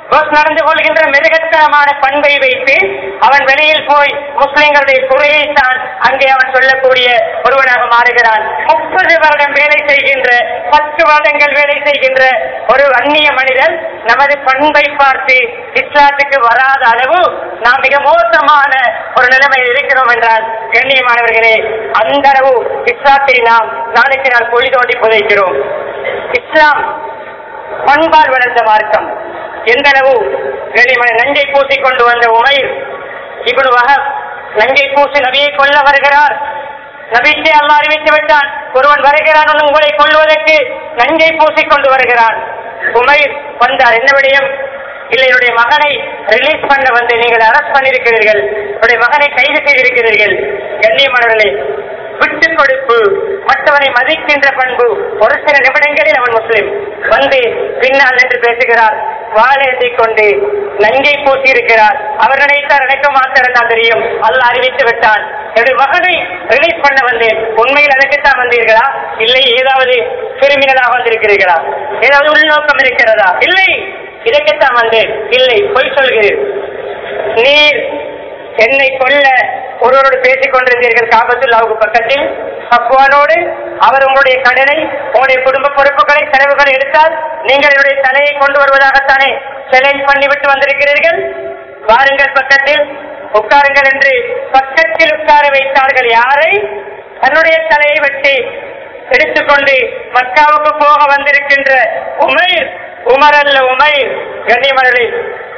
A: பஸ் நடந்து கொள்கின்ற மிருகத்தனமான பண்பை வைத்து அவன் வெளியில் போய் முஸ்லிம்களுடைய குறையை தான் அங்கே அவன் சொல்லக்கூடிய ஒருவனாக மாறுகிறான் முப்பது வருடம் வேலை செய்கின்ற பத்து வருடங்கள் வேலை செய்கின்ற ஒரு அந்நிய மனிதன் நமது பண்பை பார்த்து இஸ்லாத்துக்கு வராத அளவு நாம் மிக மோசமான ஒரு நிலைமையில் இருக்கிறோம் என்றால் கண்ணியமானவர்களே அந்த அளவு இஸ்லாத்தை நாம் நாளைக்கு நாள் பொழி தோண்டி புதைக்கிறோம் இஸ்லாம் பண்பால் வளர்ந்த மார்க்கம் எந்த அளவு வெளிமனை நஞ்சை பூசிக் கொண்டு வந்த உமைர் இவனு வகப் நஞ்சை பூசி நபியை கொல்ல வருகிறார் நபிக்கே அல்லாஹ் அறிவித்து விட்டான் ஒருவன் வருகிறான் வந்து உங்களை கொள்வதற்கு நஞ்சை பூசிக் கொண்டு வருகிறான் உமைர் வந்தார் என்ன விடயம் இல்லை என்னுடைய மகனை ரிலீஸ் பண்ண வந்து நீங்கள் அரெஸ்ட் பண்ணியிருக்கிறீர்கள் என்னுடைய மகனை கைது செய்திருக்கிறீர்கள் கண்ணியமானவர்களே விட்டு கொடுப்பு மற்றவனை மதிக்கின்ற பண்பு ஒரு சில நிமிடங்களில் அவன் முஸ்லிம் வந்து பின்னால் நின்று பேசுகிறார் வாழேந்தி கொண்டு நஞ்சை பூசி இருக்கிறார் அவர் நினைத்தார் நினைக்க மாட்டார் தான் தெரியும் அல்ல அறிவித்து விட்டான் என்னுடைய மகனை ரிலீஸ் பண்ண வந்தேன் உண்மையில் அதற்குத்தான் வந்தீர்களா இல்லை ஏதாவது கிரிமினலாக வந்திருக்கிறீர்களா ஏதாவது உள்நோக்கம் இருக்கிறதா இல்லை இதற்குத்தான் வந்தேன் இல்லை பொய் சொல்கிறீர் நீர் என்னை கொல்ல ஒருவரோடு பேசிக் கொண்டிருந்தீர்கள் காபத்துல்லாவுக்கு பக்கத்தில் சப்வானோடு அவர் உங்களுடைய கடனை உங்களுடைய குடும்ப பொறுப்புகளை செலவுகளை எடுத்தால் நீங்கள் என்னுடைய தலையை கொண்டு வருவதாகத்தானே சேலஞ்ச் பண்ணிவிட்டு வந்திருக்கிறீர்கள் வாருங்கள் பக்கத்தில் உட்காருங்கள் என்று பக்கத்தில் உட்கார வைத்தார்கள் யாரை தன்னுடைய தலையை வெட்டி எடுத்துக்கொண்டு மக்காவுக்கு போக வந்திருக்கின்ற உமைர் உமர் அல்ல உமைர் கண்ணியமரளி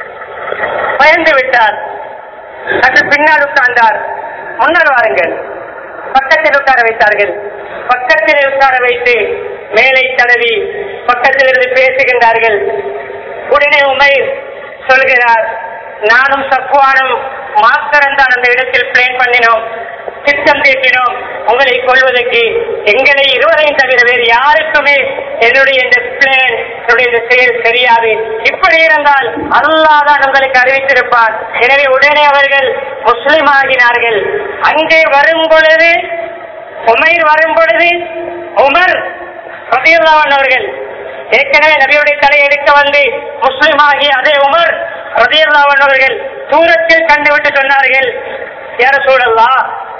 A: பயந்து விட்டார் சற்று பின்னால் உட்கார்ந்தார் முன்னால் வாருங்கள் பக்கத்தில் உட்கார வைத்தார்கள் பக்கத்தில் உட்கார வைத்து மேலை தடவி பக்கத்தில் இருந்து பேசுகின்றார்கள் உடனே உமை சொல்கிறார் நானும் சப்புவானும் மாஸ்டரன் தான் அந்த இடத்தில் பிளேன் பண்ணினோம் திட்டம் தீட்டினோம் உங்களை கொள்வதற்கு எங்களை இருவரையும் தவிர வேறு யாருக்குமே என்னுடைய இந்த பிளேன் என்னுடைய இந்த செயல் தெரியாது இப்படி இருந்தால் அல்லாஹ் தான் உங்களுக்கு அறிவித்திருப்பார் எனவே உடனே அவர்கள் முஸ்லிம் ஆகினார்கள் அங்கே வரும் பொழுது உமைர் வரும் பொழுது உமர் ரதியுல்லாஹன் அவர்கள் ஏற்கனவே நபியுடைய தலையை எடுக்க வந்து முஸ்லிம் ஆகிய அதே உமர் ரதியுல்லாஹன் அவர்கள் தூரத்தில் கண்டுவிட்டு சொன்னார்கள் யார சூழல்லா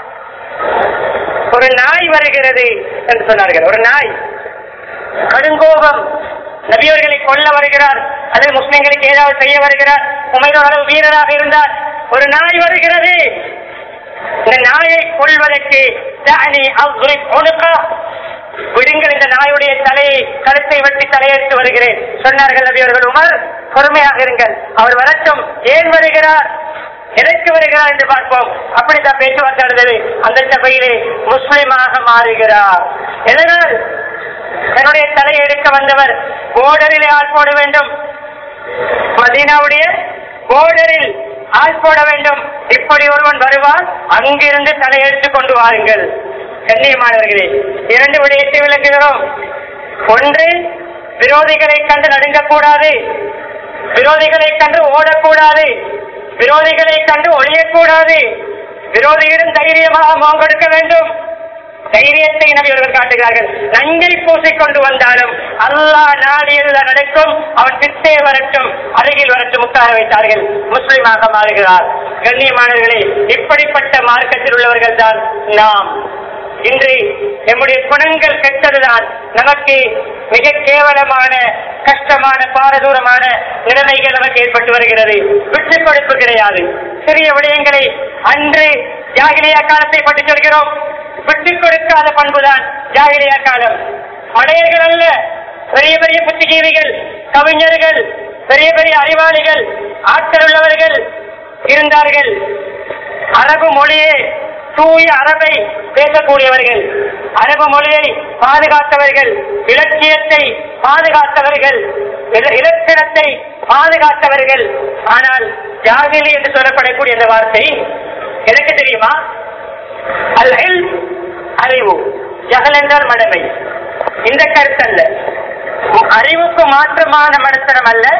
A: ஒரு நாய் வருகிறது என்று சொன்னார்கள் ஒரு நாய் கடுங்கோபம் நபியவர்களை கொல்ல வருகிறார் அல்லது முஸ்லிம்களுக்கு ஏதாவது செய்ய வருகிறார் உமையோட அளவு வீரராக இருந்தார் ஒரு நாய் வருகிறது இந்த நாயை கொள்வதற்கு தஅனி அஸ்ரிப் உனுகா. விடுங்கள் இந்த நாயுடைய தலையை கழுத்தை வெட்டி தலையெடுத்து வருகிறேன் சொன்னார்கள் நபியவர்கள் உமர் பொறுமையாக இருங்கள் அவர் வரட்டும் ஏன் வருகிறார் எதற்கு வருகிறார் என்று பார்ப்போம் அப்படித்தான் பேச்சுவார்த்தை நடந்தது அந்த சபையிலே முஸ்லிமாக மாறுகிறார் எதனால் தன்னுடைய தலையை எடுக்க வந்தவர் போர்டரிலே ஆள் போட வேண்டும் மதீனாவுடைய போர்டரில் ஆள் போட வேண்டும் இப்படி ஒருவன் வருவான் அங்கிருந்து தலையெடுத்து கொண்டு வாருங்கள் கண்ணியமானவர்களே இரண்டு விடயத்தை விளக்குகிறோம் ஒன்று விரோதிகளை கண்டு நடுங்கக்கூடாது விரோதிகளை கண்டு ஓடக்கூடாது விரோதிகளை கண்டு ஒழியக்கூடாது விரோதியிடம் தைரியமாக முகங்கொடுக்க வேண்டும் தைரியத்தை நபி அவர்கள் காட்டுகிறார்கள் நஞ்சை பூசிக்கொண்டு வந்தாலும் அல்லாஹ் நாடியதுதான் நடக்கும் அவன் பித்தே வரட்டும் அருகில் வரட்டும் உட்கார வைத்தார்கள் முஸ்லிமாக மாறுகிறார் கண்ணியமானவர்களே இப்படிப்பட்ட மார்க்கத்தில் உள்ளவர்கள் தான் நாம் இன்று நம்முடைய குணங்கள் கெட்டதுதான் நமக்கு மிக கேவலமான கஷ்டமான பாரதூரமான நிலைமைகள் நமக்கு ஏற்பட்டு வருகிறது விட்டுக் கொடுப்பு கிடையாது சிறிய விடயங்களை அன்று ஜாகிலியா காலத்தை பற்றி சொல்கிறோம் விட்டுக் கொடுக்காத பண்புதான் ஜாகிலியா காலம் மடையர்கள் அல்ல பெரிய பெரிய புத்திஜீவிகள் கவிஞர்கள் பெரிய பெரிய அறிவாளிகள் ஆற்றல் உள்ளவர்கள் இருந்தார்கள் அரபு மொழியே தூய அரபை பேசக்கூடியவர்கள் அரபு மொழியை பாதுகாத்தவர்கள் இலக்கியத்தை பாதுகாத்தவர்கள் இல- இலக்கணத்தை பாதுகாத்தவர்கள் ஆனால் ஜாகிலி என்று சொல்லப்படக்கூடிய இந்த வார்த்தை எனக்கு தெரியுமா அல் இல்ம், அறிவு ஜகல் என்றால் மடமை இந்த கருத்தல்ல அறிவுக்கு மாற்றமான மடத்தனம் அல்ல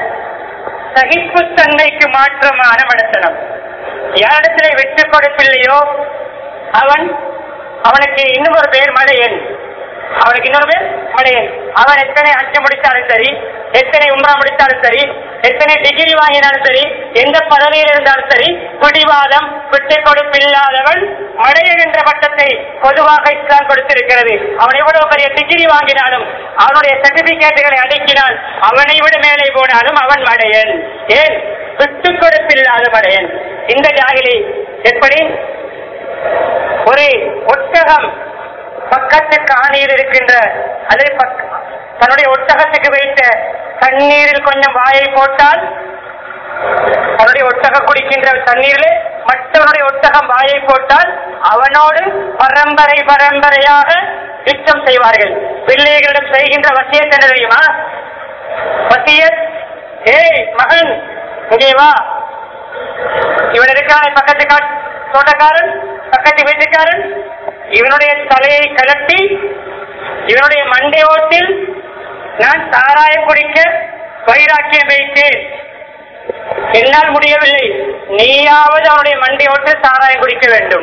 A: சகிப்புத்தன்மைக்கு மாற்றமான மடத்தனம் யாரிடத்திலே விட்டு கொடுப்பில்லையோ அவன் அவனுக்கு இன்னும் ஒரு பேர் மடையன் அவனுக்கு இன்னொரு பேர் மடையன் அவன் எத்தனை அச்சம் முடித்தாலும் சரி எத்தனை உம்ரா முடித்தாலும் சரி எத்தனை டிகிரி வாங்கினாலும் சரி எந்த பதவியில் இருந்தாலும் சரி பிடிவாதம் விட்டு கொடுப்பில்லாதவன் மடையன் பட்டத்தை பொதுவாக இஸ்லாம் கொடுத்திருக்கிறது அவன் எவ்வளவு பெரிய டிகிரி வாங்கினாலும் அவனுடைய சர்டிபிகேட்டுகளை அடுக்கினால் அவனை விட மேலே போனாலும் அவன் மடையன் ஏன் விட்டு கொடுப்பில்லாத மடையன் இந்த ஜாகிலி எப்படி ஒரு ஒட்டகம் பக்கத்து காணியில் இருக்கின்ற அல்லது பக்க- தன்னுடைய ஒட்டகத்துக்கு வைத்த தண்ணீரில் கொஞ்சம் வாயை போட்டால் அவனுடைய ஒட்டகம் குடிக்கின்ற தண்ணீரில் மற்றவனுடைய ஒட்டகம் வாயை போட்டால் அவனோடு பரம்பரை பரம்பரையாக யுத்தம் செய்வார்கள் பிள்ளைகளிடம் செய்கின்ற வசியத் என்ன தெரியுமா வசியத் ஏய் மகன் இங்கே வா இவன் இருக்கான பக்கத்து கா- தோட்டக்காரன் பக்கத்து வீட்டுக்காரன் இவனுடைய தலையை கலட்டி இவனுடைய மண்டை ஓட்டில் நான் சாராயம் குடிக்க வைராக்கியம் வைத்தேன் என்னால் முடியவில்லை நீயாவது அவனுடைய மண்டை ஓட்டில் சாராயம் குடிக்க வேண்டும்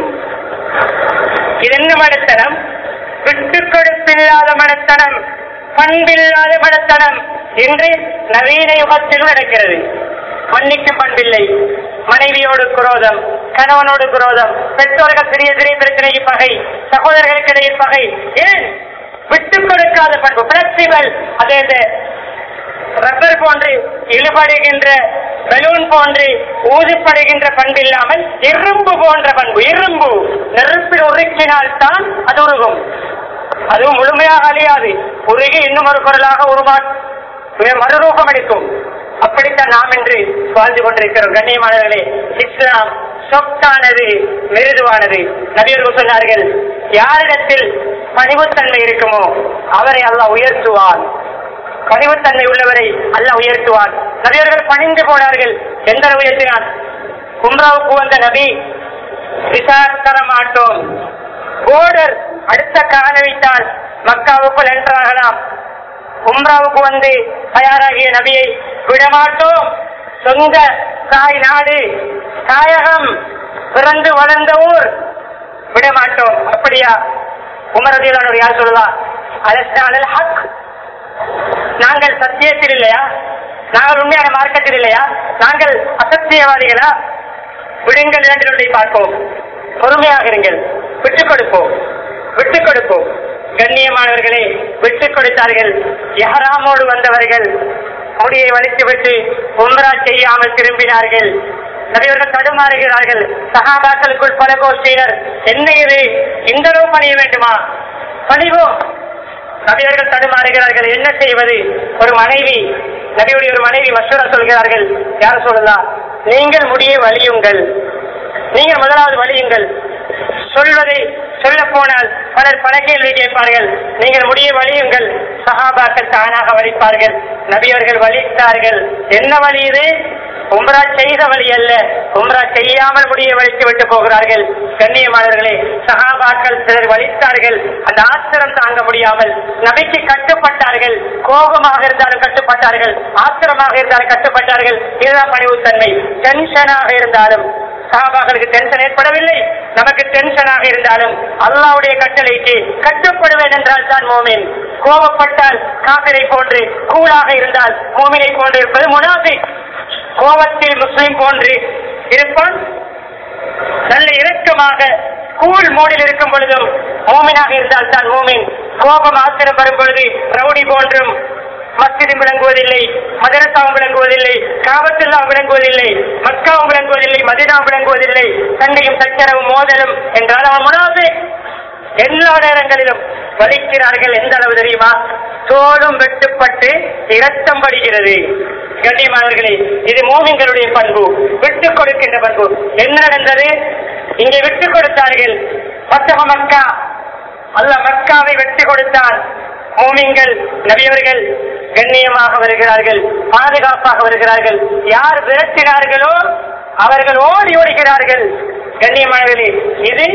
A: இது என்ன மடத்தனம் விட்டுக் கொடுப்பில்லாத மடத்தனம் பண்பில்லாத மடத்தனம் என்று நவீன யுகத்தில் நடக்கிறது மன்னிக்கும் பண்பில்லை மனைவியோடு குரோதம் கணவனோடு குரோதம் பெற்றோர்கள் சிறிய சிறிய பிரச்சனைக்கு பகை சகோதரர்களுக்கு இடையே பகை ஏன் விட்டுக் கொடுக்காத பண்பு பிளெக்சிபிள் அதே இந்த ரப்பர் போன்று இழுபடுகின்ற பலூன் போன்று ஊதிப்படுகின்ற பண்பு இல்லாமல் இரும்பு போன்ற பண்பு இரும்பு நெருப்பில் உருக்கினால் தான் அது உருகும் அதுவும் முழுமையாக அழியாது உருகி இன்னும் ஒரு பொருளாக உருமா மறுரூபம் எடுக்கும் அப்படித்தான் நாம் என்று வாழ்ந்து கொண்டிருக்கிறோம் கண்ணியமானவர்களே இஸ்லாம் சொத்தானது மிருதுவானது நபியர்கள் சொன்னார்கள் யாரிடத்தில் பணிவுத்தன்மை இருக்குமோ அவரை அல்லாஹ் உயர்த்துவான் பணிவுத்தன்மை உள்ளவரை அல்லாஹ் உயர்த்துவான் நபியர்கள் பணிந்து போனார்கள் எந்த அளவு உயர்த்தினான் கும்ராவுக்கு வந்த நபி விசார் தர மாட்டோம் போர்டர் அடுத்த கால வைத்தால் மக்காவுக்குள் என்றாகலாம் உம்ராவுக்கு வந்து தயாராகிய நபியை விடமாட்டோம் சொந்த தாய் நாடு தாயகம் பிறந்து வளர்ந்த ஊர் விடமாட்டோம் அப்படியா உமரதியில் யார் சொல்லலாம் அலஸ்டானல் ஹக் நாங்கள் சத்தியத்தில் இல்லையா நாங்கள் உண்மையான மார்க்கத்தில் இல்லையா நாங்கள் அசத்தியவாதிகளா விடுங்கள் இரண்டினுடைய பார்ப்போம் பொறுமையாக இருங்கள் விட்டுக் கொடுப்போம் விட்டுக் கொடுப்போம் கண்ணியமானவர்களே விட்டுக் கொடுத்தார்கள் எஹராமோடு வந்தவர்கள் முடியை வலித்துவிட்டு உம்ரா செய்யாமல் திரும்பினார்கள் நபியவர்கள் தடுமாறுகிறார்கள் சகாபாக்களுக்குள் பல கோஷ்டியினர் என்ன இது இந்த அளவு பணிய வேண்டுமா பணிவோம் நபியவர்கள் தடுமாறுகிறார்கள் என்ன செய்வது ஒரு மனைவி நபியுடைய ஒரு மனைவி மசூரா சொல்கிறார்கள் யார் சொல்லலாம் நீங்கள் முடியை வலியுங்கள் நீங்கள் முதலாவது வலியுங்கள் சொல்வதை சொல்ல போனால் பலர் பல கேள்வி கேட்பார்கள் நீங்கள் முடிய வலியுங்கள் சஹாபாக்கள் தானாக வலிப்பார்கள் நபியவர்கள் வலித்தார்கள் என்ன வலி இது உம்ரா செய்த வழி அல்ல உம்ரா செய்யாமல் முடிய வலித்து விட்டு போகிறார்கள் கண்ணியமானவர்களே சகாபாக்கள் சிலர் வலித்தார்கள் அந்த ஆத்திரம் தாங்க முடியாமல் நபிக்கு கட்டுப்பட்டார்கள் கோபமாக இருந்தாலும் கட்டுப்பட்டார்கள் ஆத்திரமாக இருந்தாலும் கட்டுப்பட்டார்கள் இதுதான் பணிவுத்தன்மை டென்ஷனாக இருந்தாலும் சகாபாக்களுக்கு டென்ஷன் ஏற்படவில்லை நமக்கு டென்ஷனாக இருந்தாலும் அல்லாவுடைய கட்டளைக்கு கட்டுப்படுவேன் என்றால் தான் மோமின் கோபப்பட்டால் காபிரை போன்று கூலாக இருந்தால் மோமினை போன்று இருப்பது முனாஃபிக் கோபத்தில் முஸ்லிம் போன்று இருப்பான் நல்ல இறக்கமாக கூல் மூடில் இருக்கும் பொழுதும் மோமினாக இருந்தால் தான் மோமின் கோபம் ஆத்திரம் வரும் பொழுது ரவுடி போன்றும் மஸ்ஜிதும் விளங்குவதில்லை மதரசாவும் விளங்குவதில்லை காபத்துல்லாம் விளங்குவதில்லை மக்காவும் விளங்குவதில்லை மதினாவும் விளங்குவதில்லை சண்டையும் சச்சரவும் மோதலும் என்றால் அவன் முனாஃபே எல்லா நேரங்களிலும் வலிக்கிறார்கள் எந்த அளவு தெரியுமா தோலும் வெட்டுப்பட்டு இரத்தம் படுகிறது கண்ணியமானவர்களே இது மோமின்களுடைய பண்பு விட்டுக் கொடுக்கின்ற பண்பு என்ன நடந்தது இங்கே விட்டுக் கொடுத்தார்கள் பத்தக மக்கா அல்ல மக்காவை வெட்டி கொடுத்தான் மோமின்கள் நபியவர்கள் கண்ணியமாக வருகிறார்கள் பாதுகாப்பாக வருகிறார்கள் யார் விரட்டினார்களோ அவர்கள் ஓடி ஓடுகிறார்கள் கண்ணியமானவர்களே இது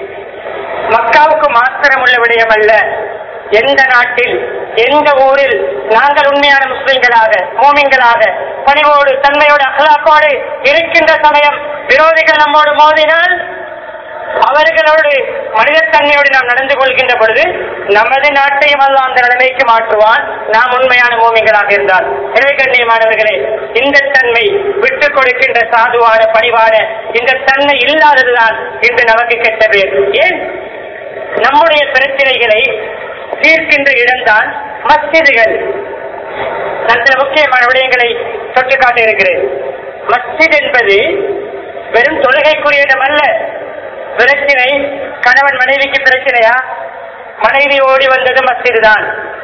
A: மக்காவுக்கு மாத்திரம் உள்ள விடயம் அல்ல எந்த நாட்டில் எந்த ஊரில் நாங்கள் உண்மையான முஸ்லிம்களாக மோமின்களாக பணிவோடு தன்மையோடு அகலாக்கோடு இருக்கின்ற சமயம் விரோதிகள் நம்மோடு மோதினால் அவர்களோடு மனிதத்தன்மையோடு நாம் நடந்து கொள்கின்ற பொழுது நமது நாட்டையும் அல்ல அந்த நிலைமைக்கு மாற்றுவான் நாம் உண்மையான மூமிகளாக இருந்தால் எனவே கண்ணியமானவர்களே இந்த தன்மை விட்டுக் கொடுக்கின்ற சாதுவான பணிவான இந்த தன்மை இல்லாததுதான் இன்று நமக்கு கெட்ட பேர் ஏன் நம்முடைய பிரச்சனைகளை தீர்க்கின்ற இடம்தான் மஸ்ஜிதுகள் நான் சில முக்கியமான விடயங்களை தொட்டு காட்ட இருக்கிறேன் மஸ்ஜித் என்பது வெறும் தொழுகைக்குரிய இடம் அல்ல பிரச்சனை கணவன் மனைவிக்கு பிரச்சனையா மனைவி ஓடி வந்தது மஸ்ஜிது தான்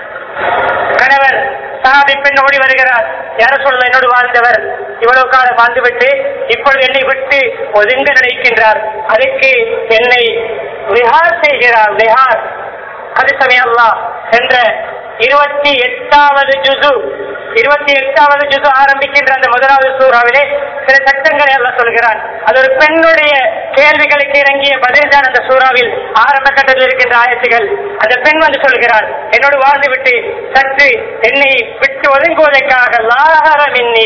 A: கணவன் சாபி பெண் ஓடி வருகிறார் யார சொல்ல என்னோடு வாழ்ந்தவர் இவ்வளவு காலம் வாழ்ந்துவிட்டு இப்பொழுது என்னை விட்டு ஒதுங்க நினைக்கின்றார் அதுக்கு என்னை விஹார் செய்கிறார் விஹார் அது சமயல்லா என்ற இருபத்தி எட்டாவது ஜுசு இருபத்தி எட்டாவது ஜுசு ஆரம்பிக்கின்ற அந்த முதலாவது சூறாவிலே சில சட்டங்களை எல்லாம் சொல்கிறான் அது ஒரு பெண்ணுடைய கேள்விகளுக்கு இறங்கிய பதில் தான் அந்த சூறாவில் ஆரம்ப கட்டத்தில் இருக்கின்ற ஆயத்துகள் அந்த பெண் வந்து சொல்கிறார் என்னோடு வாழ்ந்து விட்டு சற்று என்னை விட்டு ஒதுங்குவதற்காக லாகரம் இன்னி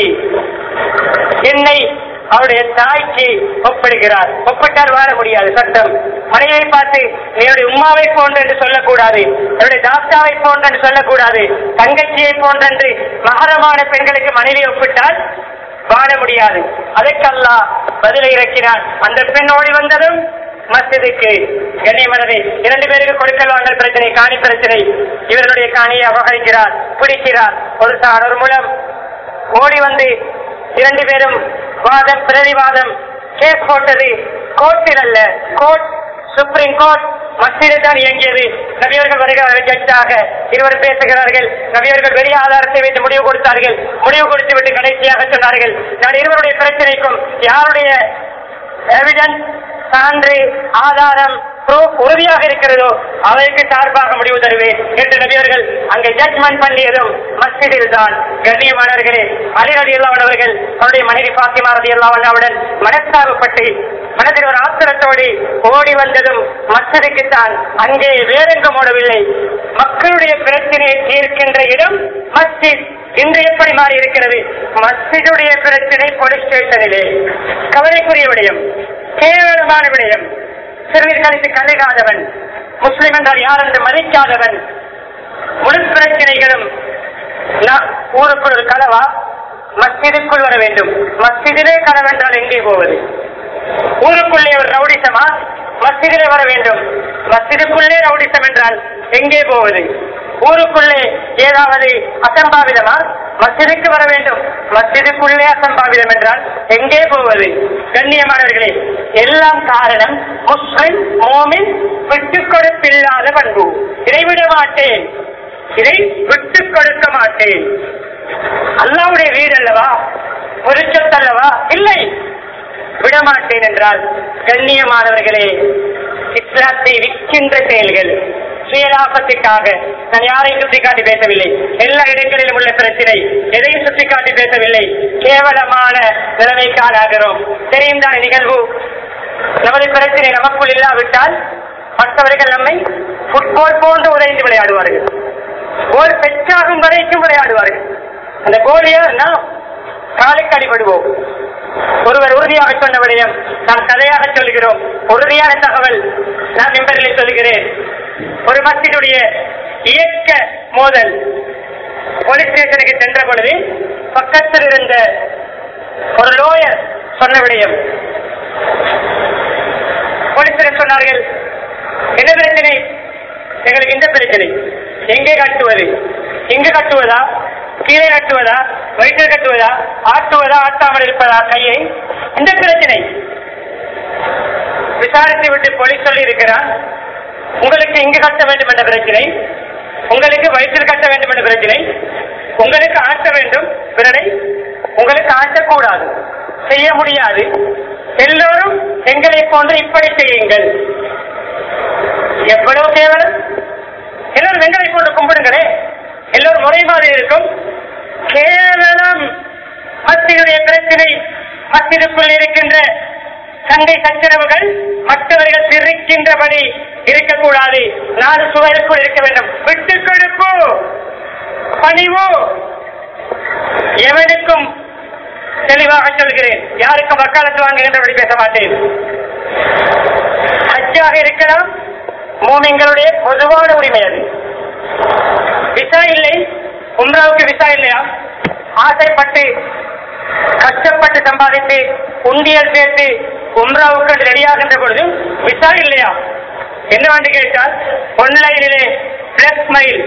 A: என்னை அவருடைய தாய்க்கு ஒப்பிடுகிறார் ஒப்பிட்டால் வாழ முடியாது சட்டம் மனைவியை பார்த்து நீ என்னுடைய உமாவை போன்று என்று சொல்லக்கூடாது என்னுடைய தாத்தாவை போன்று என்று சொல்லக்கூடாது தங்கச்சியை போன்றென்று மகரமான பெண்களுக்கு மனைவி ஒப்பிட்டால் வாழ முடியாது அதற்கல்லா பதிலை இறக்கினான் அந்த பெண் ஓடி வந்ததும் மஸ்ஜிதுக்கு கண்ணியமானது இரண்டு பேருக்கு கொடுக்கல் வாங்கல் பிரச்சனை காணி பிரச்சனை இவர்களுடைய காணியை அபகரிக்கிறார் பிடிக்கிறார் ஒரு சார் ஒரு மூலம் ஓடி வந்து இரண்டு பேரும் வாதம் பிரதிவாதம் கேஸ் போட்டது கோர்ட்டில் அல்ல கோர்ட் சுப்ரீம் கோர்ட் மத்தியில் தான் இயங்கியது நபியவர்கள் வருகிறார்கள் ஜட்ஜாக இருவர் பேசுகிறார்கள் நபியவர்கள் வெளி ஆதாரத்தை வைத்து முடிவு கொடுத்தார்கள் முடிவு கொடுத்து விட்டு கடைசியாக சொன்னார்கள் நான் இருவருடைய பிரச்சனைக்கும் யாருடைய எவிடன்ஸ் சான்று ஆதாரம் proof உறுதியாக இருக்கிறதோ அவருக்கு சார்பாக முடிவு தருவேன் என்று நபியவர்கள் அங்கே ஜட்மெண்ட் பண்ணியதும் மஸ்ஜிதில் தான் கண்ணியமானவர்களே அலிரடி அல்லாவனவர்கள் அவருடைய மனைவி பாத்திமா ரதி அல்லாவண்ணாவுடன் மனஸ்தாபப்பட்டு மனதில் ஒரு ஆத்திரத்தோடு ஓடி வந்ததும் மஸ்ஜிதுக்கு தான் அங்கே வேறெங்கும் ஓடவில்லை மக்களுடைய பிரச்சனையை தீர்க்கின்ற இடம் மஸ்ஜித் இன்று எப்படி மாறி இருக்கிறது மஸ்ஜிதுடைய பிரச்சனை போலீஸ் ஸ்டேஷனிலே கவலைக்குரிய விடயம் கேவலமான விடயம் சிறுநீர் கழித்து கலைகாதவன் முஸ்லிம் என்றால் யார் என்று மதிக்காதவன் முழு பிரச்சனைகளும் நா- ஊருக்குள் ஒரு கனவா மஸ்ஜிதுக்குள் வர வேண்டும் மஸ்ஜிதிலே கனவென்றால் எங்கே போவது ஊருக்குள்ளே ஒரு ரவுடிசமா மஸ்ஜிதிலே வர வேண்டும் மஸ்ஜிதுக்குள்ளே ரவுடிசம் என்றால் எங்கே போவது ஊருக்குள்ளே ஏதாவது அசம்பாவிதமா மஸ்ஜிதுக்கு வர வேண்டும் மஸ்ஜிதுக்குள்ளே அசம்பாவிதம் என்றால் எங்கே போவது கண்ணியமானவர்களே எல்லாம் காரணம் முஸ்லிம் மோமின் விட்டுக் கொடுப்பில்லாத பண்பு இதை விட மாட்டேன் இதை விட்டுக் கொடுக்க மாட்டேன் அல்லாவுடைய வீடு அல்லவா ஒரு சொத்து அல்லவா இல்லை விடமாட்டேன் என்றால் கண்ணியமானவர்களே இஸ்லாத்தை விற்கின்ற செயல்கள் சுயலாபத்துக்காக நான் யாரையும் சுட்டிக்காட்டி பேசவில்லை எல்லா இடங்களிலும் உள்ள பிரச்சனை எதையும் சுட்டிக்காட்டி பேசவில்லை கேவலமான நிலைமைக்கு ஆளாகிறோம் தெரியும் தானே நிகழ்வு நமது பிரச்சனை நமக்குள் இல்லாவிட்டால் மற்றவர்கள் நம்மை ஃபுட்பால் போன்று உதைந்து விளையாடுவார்கள் கோல் பெற்றாகும் வரைக்கும் விளையாடுவார்கள் அந்த கோலியா நாம் காலுக்கு அடிபடுவோம் ஒருவர் உறுதியாக சொன்ன விடயம் நாம் கதையாக சொல்கிறோம் உறுதியான தகவல் நான் மெம்பரில் சொல்கிறேன் ஒரு மஸ்ஜிதுடைய இயக்க மோதல் போலீஸ் ஸ்டேஷனுக்கு சென்ற பொழுது பக்கத்தில் இருந்த ஒரு லோயர் சொன்ன விடயம் போலீசார் சொன்னார்கள் என்ன பிரச்சனை எங்களுக்கு இந்த பிரச்சனை எங்கே கட்டுவது எங்கு கட்டுவதா கீழே கட்டுவதா வயிற்றில் கட்டுவதா ஆட்டுவதா ஆட்டாமல் இருப்பதா கையை இந்த பிரச்சனை விசாரித்து விட்டு போலீஸ் சொல்லி இருக்கிறார் உங்களுக்கு இங்கு கட்ட வேண்டும் என்ற பிரச்சனை உங்களுக்கு வயிற்றில் கட்ட வேண்டும் என்ற பிரச்சனை உங்களுக்கு ஆட்ட வேண்டும் பிறரை உங்களுக்கு ஆட்டக்கூடாது செய்ய முடியாது எல்லோரும் எங்களை போன்று இப்படி செய்யுங்கள் எவ்வளவு கேவலம் எல்லோரும் எங்களை போன்று கும்பிடுங்களே எல்லோரும் முறை மாதிரி இருக்கும் கேவலம் மத்தியுடைய பிரச்சனை மத்திற்குள் இருக்கின்ற சண்டை சச்சரவுகள் மற்றவர்கள் சிரிக்கின்றபடி இருக்கக்கூடாது நாலு சுவருக்குள் இருக்க வேண்டும் விட்டுக் கொடுப்பு பணிவு எவனுக்கும் தெளிவாக சொல்கிறேன் யாருக்கும் வக்காலத்து வாங்குகின்றபடி பேச மாட்டேன் ஹஜ்ஜ இருக்கலாம் மூமிங்களுடைய பொதுவான உரிமை அது விசா இல்லை உம்ராவுக்கு விசா இல்லையா ஆசைப்பட்டு கஷ்டப்பட்டு சம்பாதித்து உண்டியல் சேர்த்து உம்ராவுக்கு ரெடியாகின்ற பொழுது விசா இல்லையா என்னவென்று கேட்டால் ஒன்லைனிலே பிளஸ் மைல்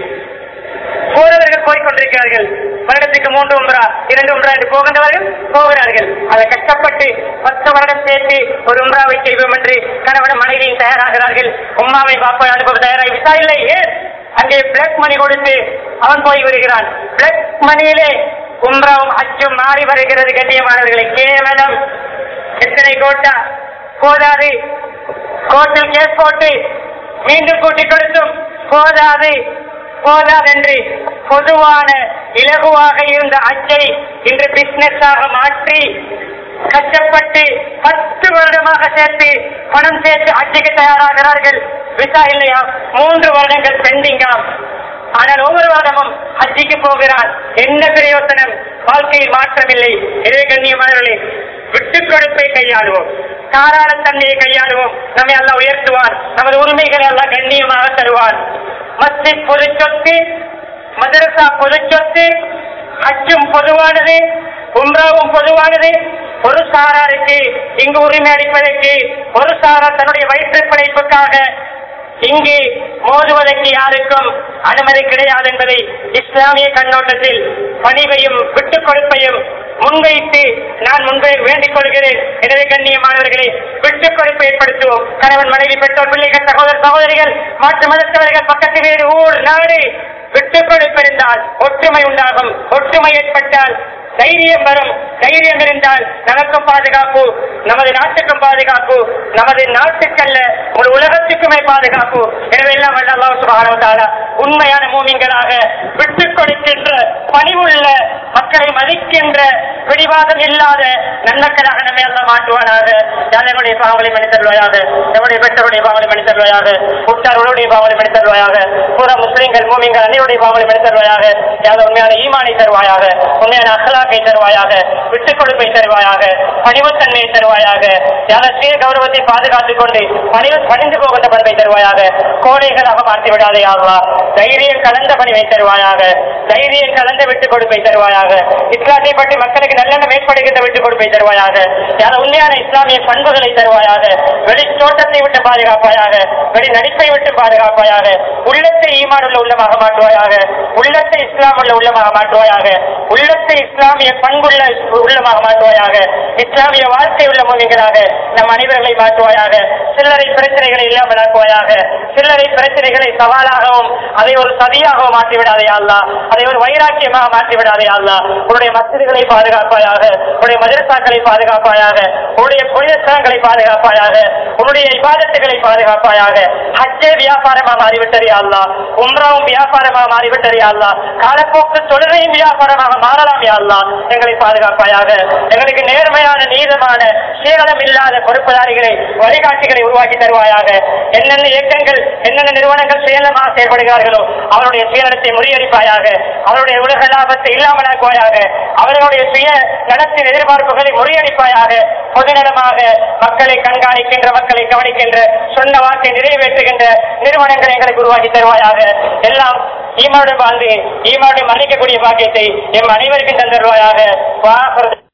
A: போறவர்கள் போய்கொண்டிருக்கிறார்கள் வருடத்துக்கு மூன்று உம்ரா இரண்டு உம்ரா என்று போகின்றவர்கள் போகிறார்கள் அதை கஷ்டப்பட்டு பத்து வருடம் சேர்த்து ஒரு உம்ராவை செய்வோம் என்று கணவன் மனைவியும் தயாராகிறார்கள் உம்மாவை பாப்பா அனுப்ப தயாராகி விசா இல்லை ஏன் அங்கே பிளக் மணி கொடுத்து அவன் போய் வருகிறான் பிளக் மணியிலே உம்ராவும் அச்சும் மாறி வருகிறது கண்ணியமானவர்களை கேவலம் எத்தனை கோட்டா போதாது கோர்ட்டில் கேஸ் போட்டு மீண்டும் கூட்டிக் கொடுத்தும் போதாது போதாதென்று பொதுவான இலகுவாக இருந்த அச்சை இன்று பிசினஸாக மாற்றி கஷ்டப்பட்டு பத்து வருடமாக சேர்த்து பணம் சேர்த்து அச்சுக்கு தயாராகிறார்கள் விசா இல்லையா மூன்று வருடங்கள் பெண்டிங்காம் ஆனால் ஒவ்வொரு வருடமும் ஹஜ்ஜிக்கு போகிறான் என்ன பிரயோசனம் வாழ்க்கையில் மாற்றமில்லை இதே கண்ணியமானவர்களே விட்டுக் கொடுப்பை கையாளுவோம் தாராள தன்மையை கையாளுவோம் நம்மை எல்லாம் உயர்த்துவான் நமது உரிமைகளை எல்லாம் கண்ணியமாக தருவான் மஸ்ஜித் பொது சொத்து மதரசா பொது சொத்து ஹஜ்ஜும் பொதுவானது உம்ராவும் பொதுவானது ஒரு சாராருக்கு இங்கு உரிமை அளிப்பதற்கு ஒரு சாரார் தன்னுடைய வயிற்று பிழைப்புக்காக இங்கு மோதுவதற்கு யாருக்கும் அனுமதி கிடையாது என்பதை இஸ்லாமிய கண்ணோட்டத்தில் பணிவையும் விட்டுக் கொடுப்பையும் முன்வைத்து நான் முன்பே வேண்டிக் கொள்கிறேன் எனவே கண்ணியமானவர்களே விட்டுக் கொடுப்பு ஏற்படுத்துவோம் கணவன் மனைவி பெற்றோர் பிள்ளைகள் சகோதர சகோதரிகள் மாற்று மதத்தவர்கள் பக்கத்து வீடு ஊர் நாடு விட்டுக் கொடுப்பு இருந்தால் ஒற்றுமை உண்டாகும் ஒற்றுமை ஏற்பட்டால் தைரியம் வரும் தைரியம் இருந்தால் நமக்கும் பாதுகாப்பு நமது நாட்டுக்கும் பாதுகாப்பு நமது நாட்டுக்கல்ல ஒரு உலகத்துக்குமே பாதுகாப்பு எனவே எல்லாம் வல்ல அல்லாஹ் சுப்ஹானஹு வ தஆலா உண்மையான மூமின்களாக விட்டுக் கொடுக்கின்ற பணிவுள்ள மக்களை மதிக்கின்ற பிடிவாதம் இல்லாத நன்மக்களாக நம்மை எல்லாம் மாற்றுவானாக யாருடைய பாவங்களை மன்னித்தருவாயாக நம்முடைய பெற்றோருடைய பாவங்களை மன்னித்தருவாயாக உற்றார்களுடைய பாவங்களை மன்னித்தருவாயாக புற முஸ்லிம்கள் மூமிங்கள் அனைவருடைய பாவங்களை மன்னித்தருவாயாக யாரும் உண்மையான ஈமானை தருவாயாக உண்மையான அகலாக்கை தருவாயாக விட்டுக் கொடுப்பை தருவாயாக பணிவுத்தன்மையை தருவாயாக யார சுய கௌரவத்தை பாதுகாத்துக் கொண்டு பணிவு பணிந்து போகின்ற பண்பை தருவாயாக கோடைகளாக மாற்றி விடாதே ஆகா தைரியம் கலந்த பணிவை தருவாயாக தைரியம் கலந்த விட்டுக் கொடுப்பை தருவாயாக இஸ்லாத்தை பற்றி மக்களுக்கு நல்லெண்ணம் ஏற்படுகின்ற விட்டுக் கொடுப்பை தருவாயாக யார உண்மையான இஸ்லாமிய பண்புகளை தருவாயாக வெளி தோட்டத்தை விட்டு பாதுகாப்பாயாக வெளி நடிப்பை விட்டு பாதுகாப்பாயாக உள்ளத்தை ஈமான் உள்ள உள்ளமாக மாற்றுவாயாக உள்ளத்தை இஸ்லாம் உள்ள உள்ளமாக மாற்றுவாயாக உள்ளத்தை இஸ்லாமிய பண்புள்ள உள்ளமாக மாற்றுவாயாக இஸ்லாமிய வாழ்க்கை உள்ள மூலிகளாக நம் அனைவர்களை மாற்றுவாயாக சில்லறை பிரச்சனைகளை இல்லாமல் ஆக்குவாயாக சில்லறை பிரச்சனைகளை சவாலாகவும் அதை ஒரு சதியாகவும் மாற்றி விடாதே அல்லா அதை ஒரு வைராக்கியமாக மாற்றி விடாதே அல்லா உன்னுடைய மசிதிகளை பாதுகாப்பாயாக உன்னுடைய மதரசாக்களை பாதுகாப்பாயாக உன்னுடைய புனித ஸ்தலங்களை பாதுகாப்பாயாக உன்னுடைய இபாதத்துகளை பாதுகாப்பாயாக ஹஜ்ஜே வியாபாரமாக மாறிவிட்டதே அல்லா உம்ராவும் வியாபாரமாக மாறிவிட்டதே அல்லா காலப்போக்கு தொழுகையும் வியாபாரமாக மாறலாம் யா அல்லா எங்களை பாதுகாப்பாயாக எங்களுக்கு நேர்மையான நீதமான சீரளம் இல்லாத பொறுப்புதாரிகளை வழிகாட்டிகளை உருவாக்கி தருவாயாக என்னென்ன இயக்கங்கள் என்னென்ன நிறுவனங்கள் சுயநலமாக செயல்படுகிறார்களோ அவருடைய சுயநலத்தை முறியடிப்பாயாக அவருடைய உலக லாபத்தை இல்லாமலாக்குவாயாக அவர்களுடைய சுய நலத்தின் எதிர்பார்ப்புகளை முறியடிப்பாயாக பொதுநலமாக மக்களை கண்காணிக்கின்ற மக்களை கவனிக்கின்ற சொன்ன வாக்கை நிறைவேற்றுகின்ற நிறுவனங்களை எங்களுக்கு உருவாக்கி தருவாயாக எல்லாம் ஈமாவுடன் வாழ்ந்து ஈமாவுடன் மன்னிக்கக்கூடிய பாக்கியத்தை எம் அனைவருக்கும் தந்தருவாயாக